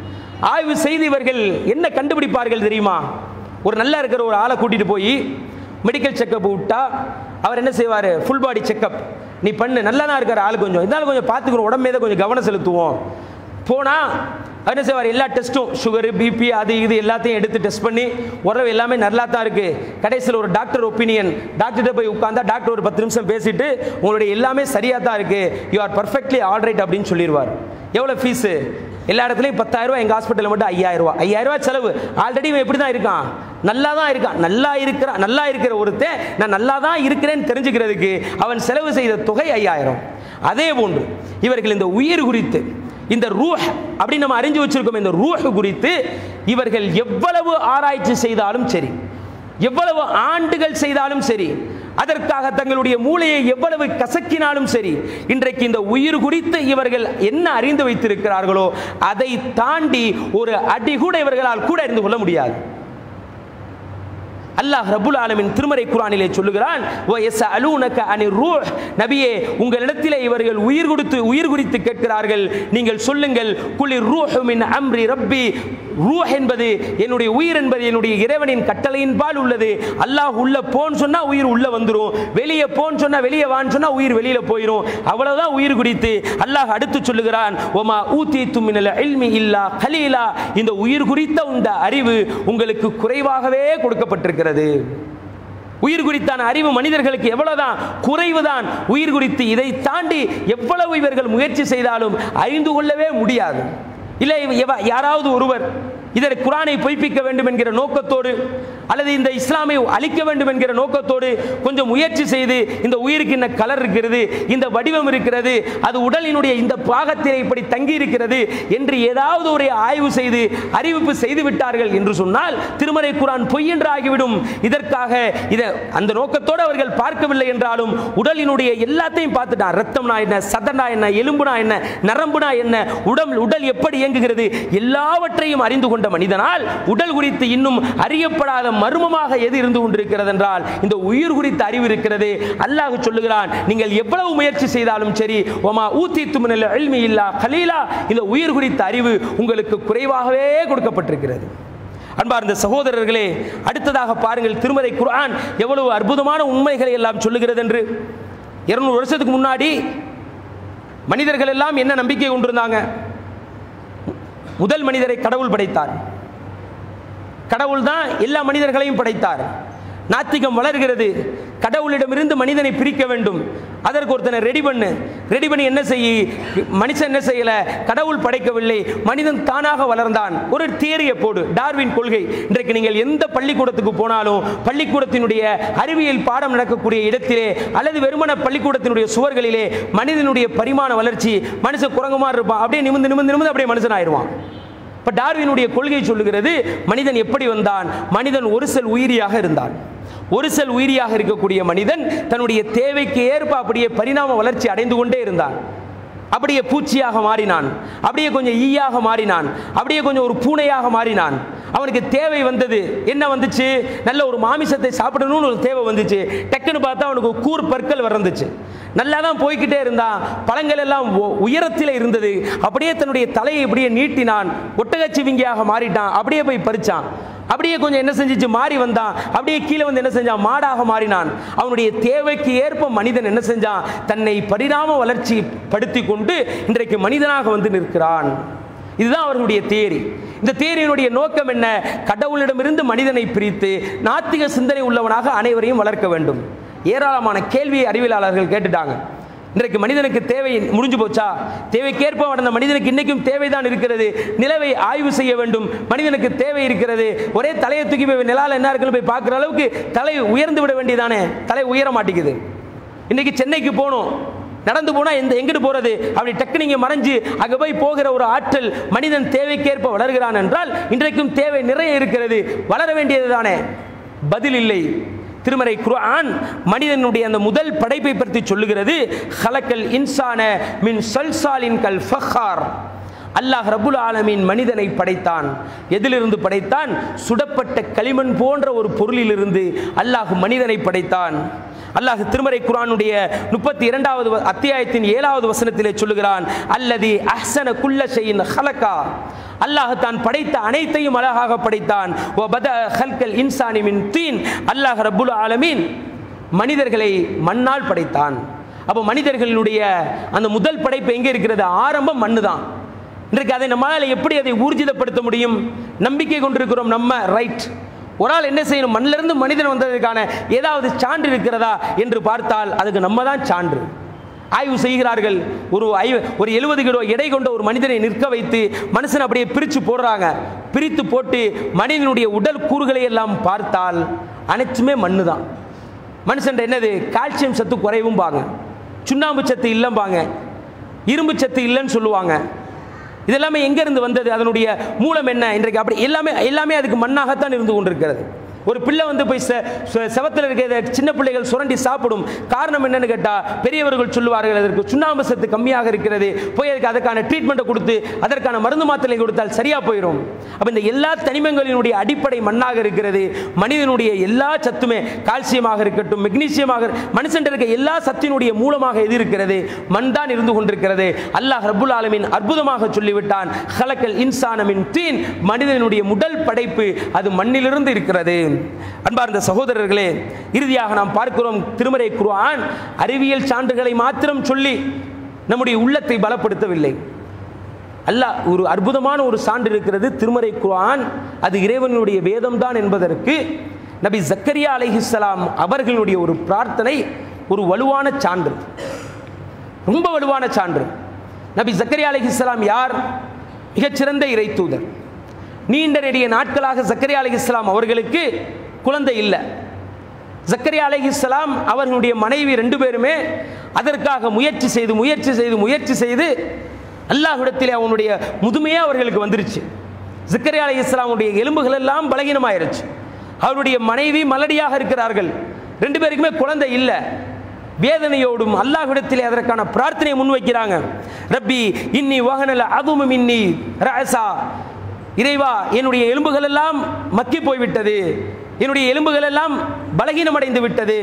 ஆய்வு செய்து இவர்கள் என்ன கண்டுபிடிப்பார்கள் தெரியுமா ஒரு நல்லா இருக்கிற ஒரு ஆளை கூட்டிட்டு போய் மெடிக்கல் செக்கப் விட்டா அவர் என்ன செய்வார் ஃபுல் பாடி செக்கப் நீ பண்ணு நல்லா தான் இருக்கிற ஆள் கொஞ்சம் இருந்தாலும் கொஞ்சம் பார்த்துக்கணும் உடம்பு மீது கொஞ்சம் கவனம் செலுத்துவோம் போனா அவர் என்ன செய்வார் எல்லா டெஸ்ட்டும் சுகரு பிபி அது இது எல்லாத்தையும் எடுத்து டெஸ்ட் பண்ணி உறவு எல்லாமே நல்லா தான் இருக்கு கடைசியில் ஒரு டாக்டர் ஒப்பீனியன் டாக்டர்கிட்ட போய் உட்காந்தா டாக்டர் ஒரு பத்து நிமிஷம் பேசிட்டு உங்களுடைய எல்லாமே சரியாக தான் இருக்கு யூ ஆர் பர்ஃபெக்ட்லி ஆல்ரைட் அப்படின்னு சொல்லிடுவார் எவ்வளோ ஃபீஸு எல்லா இடத்துலையும் பத்தாயிரம் ரூபாய் எங்கள் ஹாஸ்பிட்டலில் மட்டும் ஐயாயிரம் ரூபாய் ஐயாயிரம் ரூபாய் செலவு ஆல்ரெடி இவன் எப்படி தான் இருக்கான் நல்லா தான் இருக்கான் நல்லா இருக்கிற நல்லா இருக்கிற ஒருத்தன் நான் நல்லா தான் இருக்கிறேன்னு தெரிஞ்சுக்கிறதுக்கு அவன் செலவு செய்த தொகை ஐயாயிரம் அதே போன்று இவர்கள் இந்த உயிர் குறித்து இந்த ரூஹ் அப்படி நம்ம அறிஞ்சு வச்சிருக்கோம் இந்த ரூஹ் குறித்து இவர்கள் எவ்வளவு ஆராய்ச்சி செய்தாலும் சரி எவ்வளவு ஆண்டுகள் செய்தாலும் சரி அதற்காக தங்களுடைய மூளையை எவ்வளவு கசக்கினாலும் சரி இன்றைக்கு இந்த உயிர் குறித்து இவர்கள் என்ன அறிந்து வைத்திருக்கிறார்களோ அதை தாண்டி ஒரு அடி கூட இவர்களால் கூட அறிந்து கொள்ள முடியாது அல்லாஹ் ரபுல் ஆலமின் திருமறை குரானிலே சொல்லுகிறான் "வ யஸ்அலூனக அனிர் ரூஹ்." நபியே உங்களிடத்திலே இவர்கள் உயிர் கொடுத்து உயிர் குறித்து கேட்கிறார்கள் நீங்கள் சொல்லுங்கள் குளிர் ரூஹு மின் அம்ரி ரப்பி ரூஹ் என்பது என்னுடைய உயிர் என்பது என்னுடைய இறைவனின் கட்டளையின்பால் உள்ளது அல்லாஹ் உள்ள போன்னு சொன்னா உயிர் உள்ள வந்துரும் வெளியே போன்னு சொன்னா வெளியே வான்னு சொன்னா உயிர் வெளியில போயிடும் அவ்வளவுதான் உயிர் குறித்து அல்லாஹ் அடுத்து சொல்லுகிறான் ஒமா ஊத்தி துமினல் இல்மி இல்லா கலீலா இந்த உயிர் குறித்த இந்த அறிவு உங்களுக்கு குறைவாகவே கொடுக்கப்பட்டிருக்கிறது உயிர் குறித்தான அறிவு மனிதர்களுக்கு எவ்வளவுதான் குறைவுதான் உயிர் குறித்து இதை தாண்டி எவ்வளவு இவர்கள் முயற்சி செய்தாலும் அறிந்து கொள்ளவே முடியாது இல்லை இவ- எவ- யாராவது ஒருவர் இதனை குரானை பொய்ப்பிக்க வேண்டும் என்கிற நோக்கத்தோடு அல்லது இந்த இஸ்லாமை அழிக்க வேண்டும் என்கிற நோக்கத்தோடு கொஞ்சம் முயற்சி செய்து இந்த உயிருக்கு இந்த கலர் இருக்கிறது இந்த வடிவம் இருக்கிறது அது உடலினுடைய இந்த பாகத்திலே இப்படி தங்கி இருக்கிறது என்று ஏதாவது ஒரு ஆய்வு செய்து அறிவிப்பு செய்து விட்டார்கள் என்று சொன்னால் திருமறை குரான் பொய் என்று ஆகிவிடும் இதற்காக இதை அந்த நோக்கத்தோடு அவர்கள் பார்க்கவில்லை என்றாலும் உடலினுடைய எல்லாத்தையும் பார்த்துட்டான் ரத்தம்னா என்ன சதனா என்ன எலும்புனா என்ன நரம்புனா என்ன உடல் உடல் எப்படி இயங்குகிறது எல்லாவற்றையும் அறிந்து கொண்ட மனிதனால் உடல் குறித்து இன்னும் அறியப்படாத மர்மமாக எது இருந்து கொண்டிருக்கிறது என்றால் இந்த உயிர் குறித்த அறிவு இருக்கிறது அல்லாஹ் சொல்லுகிறான் நீங்கள் எவ்வளவு முயற்சி செய்தாலும் சரி ஒமா ஊத்தி துமினல் எல்மி இல்லா கலீலா இந்த உயிர் குறித்த அறிவு உங்களுக்கு குறைவாகவே கொடுக்கப்பட்டிருக்கிறது அன்பார்ந்த சகோதரர்களே அடுத்ததாக பாருங்கள் திருமறை குர்ஆன் எவ்வளவு அற்புதமான உண்மைகளை எல்லாம் சொல்லுகிறது என்று இருநூறு வருஷத்துக்கு முன்னாடி மனிதர்கள் எல்லாம் என்ன நம்பிக்கை கொண்டிருந்தாங்க முதல் மனிதரை கடவுள் படைத்தார் கடவுள் தான் எல்லா மனிதர்களையும் படைத்தார் நாத்திகம் வளர்கிறது கடவுளிடமிருந்து மனிதனை பிரிக்க வேண்டும் அதற்கு ஒருத்தனை ரெடி பண்ணு ரெடி பண்ணி என்ன செய்ய மனுஷன் என்ன செய்யல கடவுள் படைக்கவில்லை மனிதன் தானாக வளர்ந்தான் ஒரு தியரியை போடு டார்வின் கொள்கை இன்றைக்கு நீங்கள் எந்த பள்ளிக்கூடத்துக்கு போனாலும் பள்ளிக்கூடத்தினுடைய அறிவியல் பாடம் நடக்கக்கூடிய இடத்திலே அல்லது வெறுமன பள்ளிக்கூடத்தினுடைய சுவர்களிலே மனிதனுடைய பரிமாண வளர்ச்சி மனுஷன் குரங்கு மாதிரி இருப்பான் அப்படியே நிமிந்து நிமிந்து நிமிந்து அப்படியே மனுஷன் ஆயிடுவான் இப்போ டார்வினுடைய கொள்கை சொல்லுகிறது மனிதன் எப்படி வந்தான் மனிதன் ஒரு செல் உயிரியாக இருந்தான் ஒரு செல் உயிரியாக இருக்கக்கூடிய மனிதன் தன்னுடைய தேவைக்கு ஏற்ப அப்படியே பரிணாம வளர்ச்சி அடைந்து கொண்டே இருந்தான் அப்படியே பூச்சியாக மாறினான் அப்படியே கொஞ்சம் ஈயாக மாறினான் அப்படியே கொஞ்சம் ஒரு பூனையாக மாறினான் அவனுக்கு தேவை வந்தது என்ன வந்துச்சு நல்ல ஒரு மாமிசத்தை சாப்பிடணும்னு ஒரு தேவை வந்துச்சு டக்குன்னு பார்த்தா அவனுக்கு கூர் பற்கள் வந்துச்சு நல்லா தான் போய்கிட்டே இருந்தான் பழங்கள் எல்லாம் உ- உயரத்தில் இருந்தது அப்படியே தன்னுடைய தலையை இப்படியே நீட்டினான் ஒட்டகச்சிவிங்கியாக மாறிட்டான் அப்படியே போய் பறிச்சான் அப்படியே கொஞ்சம் என்ன செஞ்சுச்சு மாறி வந்தான் அப்படியே கீழே வந்து என்ன செஞ்சான் மாடாக மாறினான் அவனுடைய தேவைக்கு ஏற்ப மனிதன் என்ன செஞ்சான் தன்னை பரிணாம வளர்ச்சி படுத்தி கொண்டு இன்றைக்கு மனிதனாக வந்து நிற்கிறான் இதுதான் அவர்களுடைய தேரி இந்த தேரியினுடைய நோக்கம் என்ன கடவுளிடமிருந்து மனிதனை பிரித்து நாத்திக சிந்தனை உள்ளவனாக அனைவரையும் வளர்க்க வேண்டும் ஏராளமான கேள்வியை அறிவியலாளர்கள் கேட்டுட்டாங்க இன்றைக்கு மனிதனுக்கு தேவை முடிஞ்சு போச்சா தேவைக்கேற்ப வளர்ந்த மனிதனுக்கு இன்னைக்கும் தேவைதான் இருக்கிறது நிலவை ஆய்வு செய்ய வேண்டும் மனிதனுக்கு தேவை இருக்கிறது ஒரே தலையை தூக்கி போய் நிலால என்ன இருக்குன்னு போய் பார்க்குற அளவுக்கு தலை உயர்ந்து விட வேண்டியதானே தலை உயர மாட்டேங்குது இன்னைக்கு சென்னைக்கு போகணும் நடந்து போனா எந்த எங்கிட்டு போறது அப்படி டக்கு நீங்க மறைஞ்சு அங்க போய் போகிற ஒரு ஆற்றல் மனிதன் தேவைக்கேற்ப வளர்கிறான் என்றால் இன்றைக்கும் தேவை நிறைய இருக்கிறது வளர வேண்டியது தானே பதில் இல்லை திருமறை குர்ஆன் மனிதனுடைய அந்த முதல் படைப்பை பற்றி சொல்லுகிறது ஹலக்கல் இன்சான மின் சல்சாலின் கல் ஃபஹார் அல்லாஹ் ரபுல் ஆலமீன் மனிதனை படைத்தான் எதிலிருந்து படைத்தான் சுடப்பட்ட களிமண் போன்ற ஒரு பொருளிலிருந்து அல்லாஹ் மனிதனை படைத்தான் அல்லாஹ் திருமறை குர்ஆனுடைய முப்பத்தி இரண்டாவது வ- அத்தியாயத்தின் ஏழாவது வசனத்திலே சொல்லுகிறான் அல்லதி அஹ்சன குல்ல ஷைஇன் ஹலகா அல்லாஹ் தான் படைத்த அனைத்தையும் அழகாக படைத்தான் வ பத ஹல்கல் இன்சானி மின் தீன் அல்லாஹ் ரப்புல் ஆலமீன் மனிதர்களை மண்ணால் படைத்தான் அப்போ மனிதர்களுடைய அந்த முதல் படைப்பு எங்கே இருக்கிறது ஆரம்பம் மண்ணு தான் இன்றைக்கு அதை நம்மளால் எப்படி அதை ஊர்ஜிதப்படுத்த முடியும் நம்பிக்கை கொண்டிருக்கிறோம் நம்ம ரைட் ஒரு ஆள் என்ன செய்யணும் மண்ணிலிருந்து மனிதன் வந்ததற்கான ஏதாவது சான்று இருக்கிறதா என்று பார்த்தால் அதுக்கு நம்ம தான் சான்று ஆய்வு செய்கிறார்கள் ஒரு ஐ ஒரு எழுபது கிலோ எடை கொண்ட ஒரு மனிதனை நிற்க வைத்து மனுஷன் அப்படியே பிரித்து போடுறாங்க பிரித்து போட்டு மனிதனுடைய உடல் கூறுகளை எல்லாம் பார்த்தால் அனைத்துமே மண்ணு தான் மனுஷன் என்னது கால்சியம் சத்து குறைவும்பாங்க சுண்ணாம்பு சத்து இல்லைம்பாங்க இரும்பு சத்து இல்லைன்னு சொல்லுவாங்க இதெல்லாமே எங்கேருந்து வந்தது அதனுடைய மூலம் என்ன இன்றைக்கு அப்படி எல்லாமே எல்லாமே அதுக்கு மண்ணாகத்தான் இருந்து கொண்டிருக்கிறது ஒரு பிள்ளை வந்து போய் செ செ- செவத்துல இருக்கிற சின்ன பிள்ளைகள் சுரண்டி சாப்பிடும் காரணம் என்னன்னு கேட்டால் பெரியவர்கள் சொல்லுவார்கள் அதற்கு சுண்ணாம்பு சத்து கம்மியாக இருக்கிறது போய் அதுக்கு அதற்கான ட்ரீட்மெண்ட்டை கொடுத்து அதற்கான மருந்து மாத்திரை கொடுத்தால் சரியா போயிடும் அப்போ இந்த எல்லா தனிமங்களினுடைய அடிப்படை மண்ணாக இருக்கிறது மனிதனுடைய எல்லா சத்துமே கால்சியமாக இருக்கட்டும் மெக்னீசியமாக மனுஷன் இருக்க எல்லா சத்தினுடைய மூலமாக எது இருக்கிறது மண் தான் இருந்து கொண்டிருக்கிறது அல்லாஹ் ரப்புல் ஆலமீன் அற்புதமாக சொல்லிவிட்டான் ஹலக்கல் இன்சானமின் தீன் மனிதனுடைய முதல் படைப்பு அது மண்ணிலிருந்து இருக்கிறது அன்பார்ந்த சகோதரர்களே இறுதியாக நாம் பார்க்கிறோம் திருமறை குர்ஆன் அறிவியல் சான்றுகளை மாத்திரம் சொல்லி நம்முடைய உள்ளத்தை பலப்படுத்தவில்லை அல்லாஹ் ஒரு அற்புதமான ஒரு சான்று இருக்கிறது திருமறை குர்ஆன் அது இறைவனுடைய வேதம்தான் என்பதற்கு நபி ஜக்கரியா அலைஹிஸ்ஸலாம் அவர்களுடைய ஒரு பிரார்த்தனை ஒரு வலுவான சான்று ரொம்ப வலுவான சான்று நபி ஜக்கரியா அலைஹிஸ்ஸலாம் யார் மிகச்சிறந்த இறை தூதர் நீண்ட நெடிய நாட்களாக ஜக்கரியா அலைஹிஸ்ஸலாம் அவர்களுக்கு குழந்தை இல்லை ஜக்கரியா அலைஹிஸ்ஸலாம் அவர்களுடைய மனைவி ரெண்டு பேருமே அதற்காக முயற்சி செய்து முயற்சி செய்து முயற்சி செய்து அல்லாஹ்விடத்திலே அவனுடைய முதுமையே அவர்களுக்கு வந்துருச்சு ஜக்கரியா அலைஹிஸ்ஸலாமுடைய எலும்புகள் எல்லாம் பலகீனமாயிருச்சு அவருடைய மனைவி மலடியாக இருக்கிறார்கள் ரெண்டு பேருக்குமே குழந்தை இல்லை வேதனையோடும் அல்லாஹ்விடத்திலே அதற்கான பிரார்த்தனையை முன்வைக்கிறாங்க ரப்பி இன்னி வகனல அதுவும் இன்னி ரசா இறைவா என்னுடைய எலும்புகள் எல்லாம் மக்கி போய்விட்டது என்னுடைய எலும்புகள் எல்லாம் பலகீனமடைந்து விட்டது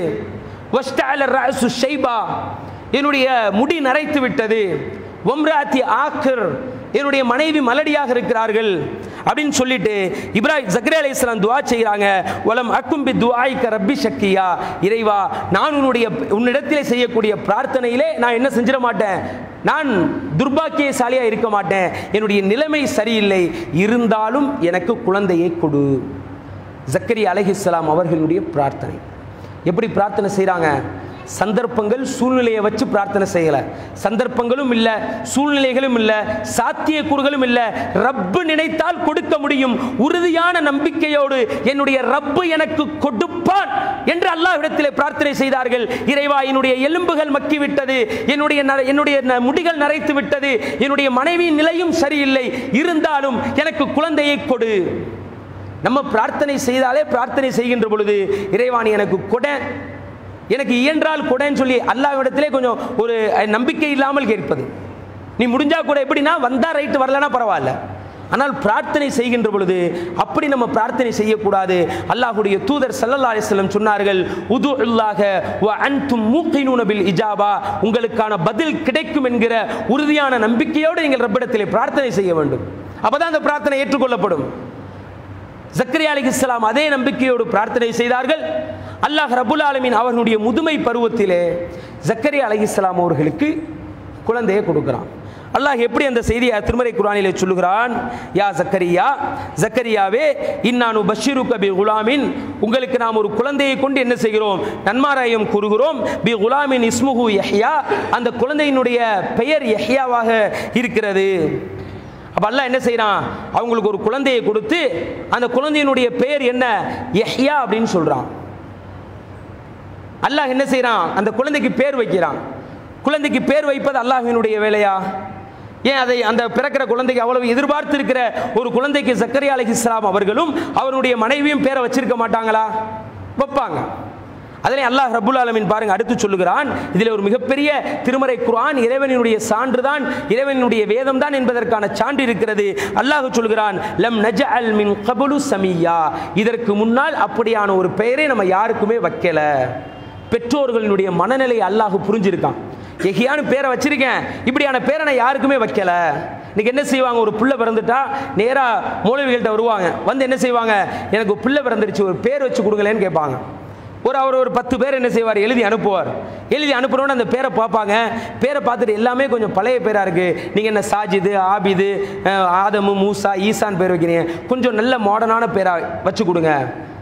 வஸ்டால ரஅசு ஷைபா என்னுடைய முடி நரைத்து விட்டது ஒம்ராத்தி ஆக்கர் என்னுடைய மனைவி மலடியாக இருக்கிறார்கள் அப்படின்னு சொல்லிட்டு இப்ராஹிம் ஜக்ரே அலி இஸ்லாம் துவா செய்கிறாங்க வலம் அக்கும்பி துவாய்க்க ரப்பி சக்கியா இறைவா நான் உன்னுடைய உன்னிடத்திலே செய்யக்கூடிய பிரார்த்தனையிலே நான் என்ன செஞ்சிட மாட்டேன் நான் துர்பாக்கியசாலியாக இருக்க மாட்டேன் என்னுடைய நிலைமை சரியில்லை இருந்தாலும் எனக்கு குழந்தையை கொடு ஜக்கரி அலைஹிஸ்ஸலாம் அவர்களுடைய பிரார்த்தனை எப்படி பிரார்த்தனை செய்கிறாங்க சந்தர்ப்பங்கள் சூழ்நிலையை வச்சு பிரார்த்தனை செய்யல சந்தர்ப்பங்களும் இல்லை சூழ்நிலைகளும் இல்லை சாத்தியக்கூறுகளும் இல்லை ரப்பு நினைத்தால் கொடுக்க முடியும் உறுதியான நம்பிக்கையோடு என்னுடைய ரப்பு எனக்கு கொடுப்பான் என்று அல்லாஹ்விடத்திலே பிரார்த்தனை செய்தார்கள் இறைவா என்னுடைய எலும்புகள் மக்கிவிட்டது என்னுடைய நர- என்னுடைய ந- முடிகள் நரைத்து விட்டது என்னுடைய மனைவியின் நிலையும் சரியில்லை இருந்தாலும் எனக்கு குழந்தையை கொடு நம்ம பிரார்த்தனை செய்தாலே பிரார்த்தனை செய்கின்ற பொழுது இறைவாணி எனக்கு கொடை எனக்கு இயன்றால் கொடைன்னு சொல்லி அல்லாவிடத்திலே கொஞ்சம் ஒரு அஹ், நம்பிக்கை இல்லாமல் கேட்பது நீ முடிஞ்சா கூட எப்படின்னா வந்தா ரைட்டு வரலனா பரவாயில்ல ஆனால் பிரார்த்தனை செய்கின்ற பொழுது அப்படி நம்ம பிரார்த்தனை செய்யக்கூடாது அல்லாஹ்வுடைய தூதர் ஸல்லல்லாஹு அலைஹி வஸல்லம் சொன்னார்கள் உது இல்லாக வ அன்தும் மூக்கினூன பில் இஜாபா உங்களுக்கான பதில் கிடைக்கும் என்கிற உறுதியான நம்பிக்கையோடு நீங்கள் ரப்பிடத்திலே பிரார்த்தனை செய்ய வேண்டும் அப்பதான் அந்த பிரார்த்தனை ஏற்றுக்கொள்ளப்படும் ஜக்கரியா அலிஹிஸ்ஸலாம் அதே நம்பிக்கையோடு பிரார்த்தனை செய்தார்கள் அல்லாஹ் ரபுல் ஆலமீன் அவர்களுடைய முதுமை பருவத்திலே ஜக்கரியா அலிஹிஸ்ஸலாம் அவர்களுக்கு குழந்தையை கொடுக்கிறான் அல்லாஹ் எப்படி அந்த செய்தியை திருமறை குரானிலே சொல்லுகிறான் யா ஜக்கரியா ஜக்கரியாவே இன்னானு பஷீரு கபி குலாமின் உங்களுக்கு நாம் ஒரு குழந்தையை கொண்டு என்ன செய்கிறோம் நன்மாராயம் கூறுகிறோம் பி குலாமின் இஸ்முஹு யஹ்யா அந்த குழந்தையினுடைய பெயர் யஹ்யாவாக இருக்கிறது அப்ப அல்லாஹ் என்ன செய்றான் அவங்களுக்கு ஒரு குழந்தையை கொடுத்து அந்த குழந்தையினுடைய பெயர் என்ன யஹ்யா அப்படின்னு சொல்றான் அல்லாஹ் என்ன செய்றான் அந்த குழந்தைக்கு பேர் வைக்கிறான் குழந்தைக்கு பேர் வைப்பது அல்லாஹ்வினுடைய வேலையா ஏன் அதை அந்த பிறக்கிற குழந்தைக்கு அவ்வளவு எதிர்பார்த்து இருக்கிற ஒரு குழந்தைக்கு சக்கரியா அலைஹிஸ்ஸலாம் அவர்களும் அவருடைய மனைவியும் பேரை வச்சிருக்க மாட்டாங்களா வைப்பாங்க அதனை அல்லாஹ் ரப்புல் ஆலமீன் பாருங்க அடுத்து சொல்லுகிறான் இதில் ஒரு மிகப்பெரிய திருமறை குர்ஆன் இறைவனினுடைய சான்றுதான் இறைவனினுடைய வேதம் தான் என்பதற்கான சான்று இருக்கிறது அல்லாஹ் சொல்கிறான் லம் நஜஅல் மின் கபுலு சமியா இதற்கு முன்னால் அப்படியான ஒரு பெயரை நம்ம யாருக்குமே வைக்கல பெற்றோர்களினுடைய மனநிலை அல்லாஹ் புரிஞ்சிருக்கான் எஹியான்னு பேரை வச்சிருக்கேன் இப்படியான பேரை நான் யாருக்குமே வைக்கல இன்னைக்கு என்ன செய்வாங்க ஒரு புள்ள பிறந்துட்டா நேரா மூலவிகள்கிட்ட வருவாங்க வந்து என்ன செய்வாங்க எனக்கு ஒரு பிள்ளை பிறந்துருச்சு ஒரு பேர் வச்சு கொடுங்களேன்னு கேட்பாங்க ஒரு அவர் ஒரு பத்து பேர் என்ன செய்வார் எழுதி அனுப்புவார் எழுதி அனுப்புனோன்னு அந்த பேரை பார்ப்பாங்க பேரை பார்த்துட்டு எல்லாமே கொஞ்சம் பழைய பேராக இருக்குது நீங்கள் என்ன சாஜிது ஆபிது அஹ், ஆதமு மூசா ஈசான் பேர் வைக்கிறீங்க கொஞ்சம் நல்ல மாடர்னான பேராக வச்சு கொடுங்க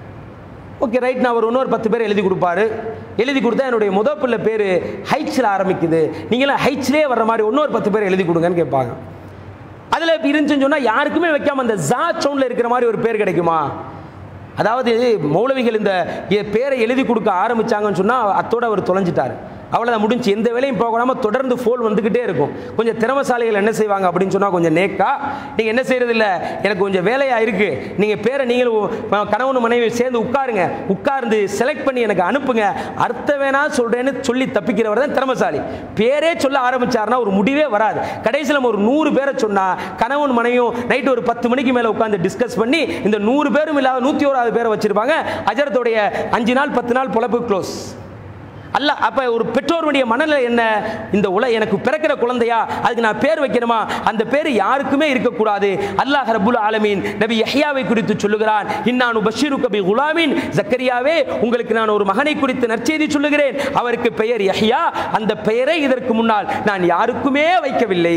ஓகே ரைட் நான் ஒரு இன்னொரு பத்து பேர் எழுதி கொடுப்பாரு எழுதி கொடுத்தா என்னுடைய முத பிள்ளை பேர் ஹைச்சில் ஆரம்பிக்குது நீங்களாம் ஹைச்சிலே வர்ற மாதிரி இன்னொரு பத்து பேர் எழுதி கொடுங்கன்னு கேட்பாங்க அதில் இருந்துச்சுன்னு சொன்னால் யாருக்குமே வைக்காம அந்த ஜா சவுண்டில் இருக்கிற மாதிரி ஒரு பேர் கிடைக்குமா அதாவது மௌலவிகள் இந்த எ- பேரை எழுதி கொடுக்க ஆரம்பிச்சாங்கன்னு சொன்னால் அத்தோட அவர் தொலைஞ்சிட்டார் அவ்வளோதான் முடிஞ்சு எந்த வேலையும் போகாமல் தொடர்ந்து ஃபோன் வந்துக்கிட்டே இருக்கும் கொஞ்சம் திறமசாலிகள் என்ன செய்வாங்க அப்படின்னு சொன்னால் கொஞ்சம் நேக்கா நீங்கள் என்ன செய்யறது இல்ல எனக்கு கொஞ்சம் வேலையாக இருக்குது நீங்கள் பேரை நீங்களும் அஹ், கணவன் மனைவி சேர்ந்து உட்காருங்க உட்கார்ந்து செலக்ட் பண்ணி எனக்கு அனுப்புங்க அர்த்த வேணா சொல்கிறேன்னு சொல்லி தப்பிக்கிறவர் தான் திறமசாலி பேரே சொல்ல ஆரம்பிச்சாருன்னா ஒரு முடிவே வராது கடைசியில் நம்ம ஒரு நூறு பேரை சொன்னால் கணவன் மனைவியும் நைட்டு ஒரு பத்து மணிக்கு மேலே உட்காந்து டிஸ்கஸ் பண்ணி இந்த நூறு பேரும் இல்லாத நூற்றி ஓராவது பேரை வச்சிருப்பாங்க அஜரத்துடைய அஞ்சு நாள் பத்து நாள் பொழப்பு க்ளோஸ் அல்ல அப்ப ஒரு பெற்றோருடைய மனநிலை என்ன இந்த உல எனக்கு பிறக்கிற குழந்தையா அதுக்கு நான் பேர் வைக்கணுமா அந்த பேர் யாருக்குமே இருக்கக்கூடாது அல்லாஹ் ரப்புல் ஆலமீன் நபி யஹ்யாவை குறித்து சொல்லுகிறான் இன்னானு பஷீரு கபி குலாமின் ஜக்கரியாவே உங்களுக்கு நான் ஒரு மகனை குறித்து நற்செய்தி சொல்லுகிறேன் அவருக்கு பெயர் யஹ்யா அந்த பெயரை இதற்கு முன்னால் நான் யாருக்குமே வைக்கவில்லை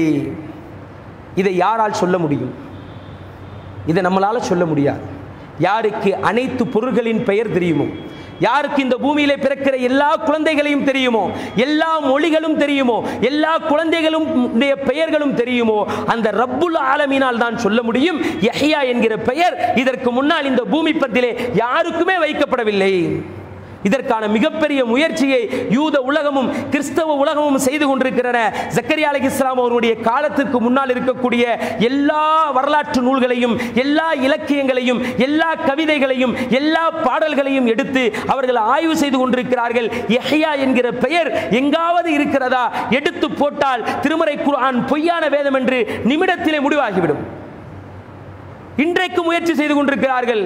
இதை யாரால் சொல்ல முடியும் இதை நம்மளால சொல்ல முடியாது யாருக்கு அனைத்து பொருள்களின் பெயர் தெரியுமோ யாருக்கு இந்த பூமியிலே பிறக்கிற எல்லா குழந்தைகளையும் தெரியுமோ எல்லா மொழிகளும் தெரியுமோ எல்லா குழந்தைகளும் உடைய பெயர்களும் தெரியுமோ அந்த ரப்புல் ஆலமீனால் தான் சொல்ல முடியும் யஹ்யா என்கிற பெயர் இதற்கு முன்னால் இந்த பூமி பத்திலே யாருக்குமே வைக்கப்படவில்லை இதற்கான மிகப்பெரிய முயற்சியை யூத உலகமும் கிறிஸ்தவ உலகமும் செய்து கொண்டிருக்கிறன ஜக்கரியா அலி இஸ்லாம் அவருடைய காலத்துக்கு முன்னால் இருக்கக்கூடிய எல்லா வரலாற்று நூல்களையும் எல்லா இலக்கியங்களையும் எல்லா கவிதைகளையும் எல்லா பாடல்களையும் எடுத்து அவர்கள் ஆய்வு செய்து கொண்டிருக்கிறார்கள் யஹ்யா என்கிற பெயர் எங்காவது இருக்கிறதா எடுத்து போட்டால் திருமறை குர்ஆன் பொய்யான வேதம் என்று நிமிடத்திலே முடிவாகிவிடும் இன்றைக்கு முயற்சி செய்து கொண்டிருக்கிறார்கள்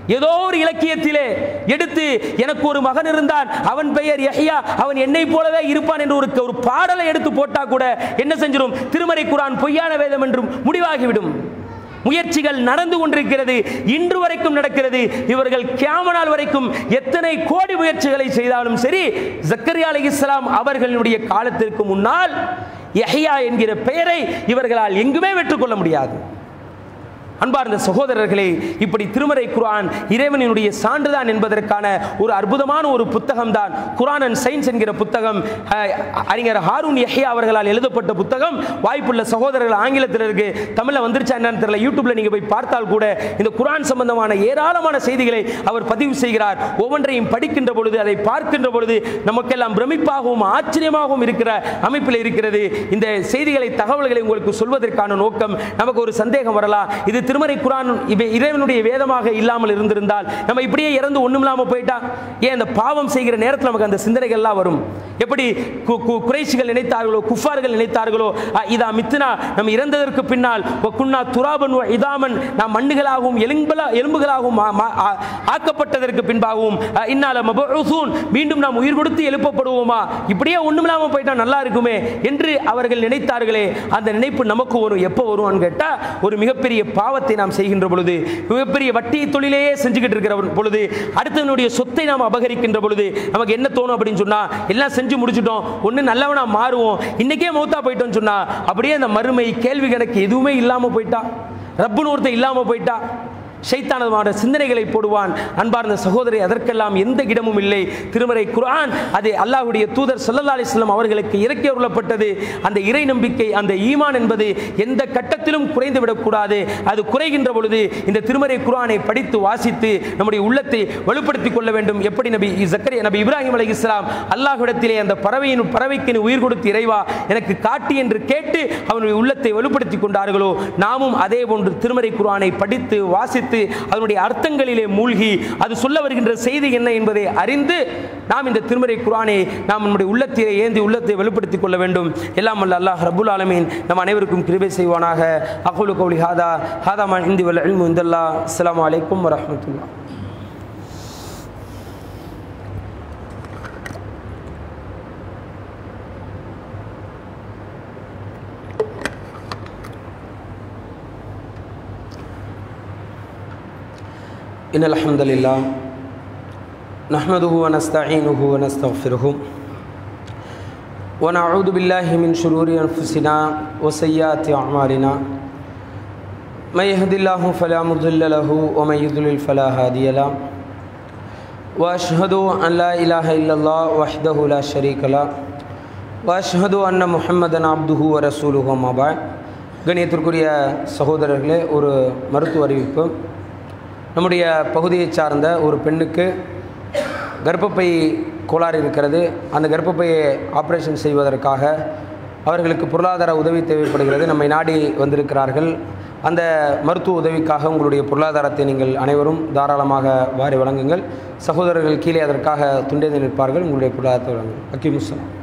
ஏதோ ஒரு இலக்கியத்திலே எடுத்து எனக்கு ஒரு மகன் இருந்தான் அவன் பெயர் யஹ்யா அவன் என்னை போலவே இருப்பான் என்று ஒரு ஒரு பாடலை எடுத்து போட்டா கூட என்ன செஞ்சிடும் திருமறை குரான் பொய்யான வேதம் என்றும் முடிவாகிவிடும் முயற்சிகள் நடந்து கொண்டிருக்கிறது இன்று வரைக்கும் நடக்கிறது இவர்கள் கியாமனால் வரைக்கும் எத்தனை கோடி முயற்சிகளை செய்தாலும் சரி ஜக்கரியா அலைஹிஸ்ஸலாம் அவர்களுடைய காலத்திற்கு முன்னால் யஹ்யா என்கிற பெயரை இவர்களால் எங்குமே வெற்றுக்கொள்ள முடியாது அன்பார்ந்த சகோதரர்களே இப்படி திருமறை குர்ஆன் இறைவனினுடைய சான்றுதான் என்பதற்கான ஒரு அற்புதமான ஒரு புத்தகம் தான் குர்ஆன் அண்ட் சயின்ஸ் என்கிற புத்தகம் அஹ், அறிஞர் ஹாரூன் யஹ்யா அவர்களால் எழுதப்பட்ட புத்தகம் வாய்ப்புள்ள சகோதரர்கள் ஆங்கிலத்தில் இருக்கு தமிழ்ல வந்துருச்சா என்னன்னு தெரியல யூடியூப்ல நீங்க போய் பார்த்தால் கூட இந்த குர்ஆன் சம்பந்தமான ஏராளமான செய்திகளை அவர் பதிவு செய்கிறார் ஒவ்வொன்றையும் படிக்கின்ற பொழுது அதை பார்க்கின்ற பொழுது நமக்கெல்லாம் பிரமிப்பாகவும் ஆச்சரியமாகவும் இருக்கிற அமைப்பில் இருக்கிறது இந்த செய்திகளை தகவல்களை உங்களுக்கு சொல்வதற்கான நோக்கம் நமக்கு ஒரு சந்தேகம் வரலாம் இது திருமறை குரான் இவை இறைவனுடைய வேதமாக இல்லாமல் இருந்திருந்தால் நம்ம இப்படியே இறந்து ஒண்ணும் இல்லாம போயிட்டா ஏன் அந்த பாவம் செய்கிற நேரத்தில் நமக்கு அந்த சிந்தனைகள்லாம் வரும் எப்படி கு- கு- குறைஷிகள் நினைத்தார்களோ குஃபார்கள் நினைத்தார்களோ அ, இதா மித்னா நம்ம இறந்ததற்கு பின்னால் குன்னா துராபன் வ இதாமன் நாம் மண்ணுகளாகவும் எலும்புல எலும்புகளாகவும் மா- மா- ஆ- ஆக்கப்பட்டதற்கு பின்பாகவும் அ, இன்னால மபூசூன் மீண்டும் நாம் உயிர் கொடுத்து எழுப்பப்படுவோமா இப்படியே ஒண்ணுமில்லாம போயிட்டா நல்லா இருக்குமே என்று அவர்கள் நினைத்தார்களே அந்த நினைப்பு நமக்கு வரும் எப்போ வரும்னு கேட்டா ஒரு மிகப்பெரிய பாவத்தை நாம் செய்கின்ற பொழுது மிகப்பெரிய வட்டி தொழிலையே செஞ்சுக்கிட்டு இருக்கிற பொழுது அடுத்தவனுடைய சொத்தை நாம் அபகரிக்கின்ற பொழுது நமக்கு என்ன தோணும் அப்படின்னு சொன்னா எல்லாம் செஞ்சு முடிச்சிட்டோம் ஒண்ணு நல்லவனா மாறுவோம் இன்னைக்கே மௌத்தா போயிட்டோம்னு சொன்னா அப்படியே அந்த மறுமை கேள்வி கணக்கு எதுவுமே இல்லாம போயிட்டா ரப்புன்னு ஒருத்தன் இல்லாம போயிட்டா ஷைத்தானதுமான சிந்தனைகளை போடுவான் அன்பார்ந்த சகோதரி அதற்கெல்லாம் எந்த இடமும் இல்லை திருமறை குர்ஆன் அது அல்லாஹ்வுடைய தூதர் ஸல்லல்லாஹு அலைஹி வஸல்லம் அவர்களுக்கு இறக்கி அருளப்பட்டது அந்த இறை நம்பிக்கை அந்த ஈமான் என்பது எந்த கட்டத்திலும் குறைந்து விடக்கூடாது அது குறைகின்ற பொழுது இந்த திருமறை குர்ஆனை படித்து வாசித்து நம்முடைய உள்ளத்தை வலுப்படுத்திக் கொள்ள வேண்டும் எப்படி நபி ஜக்கரியா நபி இப்ராஹிம் அலைஹிஸ்ஸலாம் அல்லாஹ்விடத்திலே அந்த பறவையின் பறவைக்கு நீ உயிர் கொடுத்து இறைவா எனக்கு காட்டி என்று கேட்டு அவனுடைய உள்ளத்தை வலுப்படுத்திக் கொண்டார்களோ நாமும் அதே போன்று திருமறை குர்ஆனை படித்து வாசித்து அதனுடைய அர்த்தங்களிலே மூழ்கி அது சொல்ல வருகின்ற செய்தி என்ன என்பதை அறிந்து நாம் இந்த திருமறை குர்ஆனை நாம் நம்முடைய உள்ளத்திலே ஏந்தி உள்ளத்தை வெளிப்படுத்திக் கொள்ள வேண்டும் எல்லாம் வல்ல அல்லாஹ் ரப்புல் ஆலமீன் நம் அனைவருக்கும் கிருபை செய்வானாக அகுலு கௌலி ஹாதா ஹாதா மா இந்தி வல் இல்மு இந்தல்லா அஸ்ஸலாமு அலைக்கும் வரஹ்மத்துல்லாஹ் إن الحمد لله نحمده ونستعينه ونستغفره ونعوذ بالله من شرور أنفسنا وسيئات أعمالنا من يهد الله فلا مضل له ومن يضلل فلا هادي له وأشهد أن لا إله إلا الله وحده لا شريك له وأشهد أن محمدا عبده ورسوله وما بعد கணியத்திற்குரிய சகோதரர்களே ஒரு மருத்துவ அறிவிப்பு நம்முடைய பகுதியை சார்ந்த ஒரு பெண்ணுக்கு கர்ப்பப்பை கோளாறு இருக்கிறது அந்த கர்ப்பப்பையை ஆப்ரேஷன் செய்வதற்காக அவர்களுக்கு பொருளாதார உதவி தேவைப்படுகிறது நம்மை நாடி வந்திருக்கிறார்கள் அந்த மருத்துவ உதவிக்காக உங்களுடைய பொருளாதாரத்தை நீங்கள் அனைவரும் தாராளமாக வாரி வழங்குங்கள் சகோதரர்கள் கீழே அதற்காக துண்டேந்து நிற்பார்கள் உங்களுடைய பொருளாதாரத்தை வழங்குங்கள் அக்கி முஸ்லாம்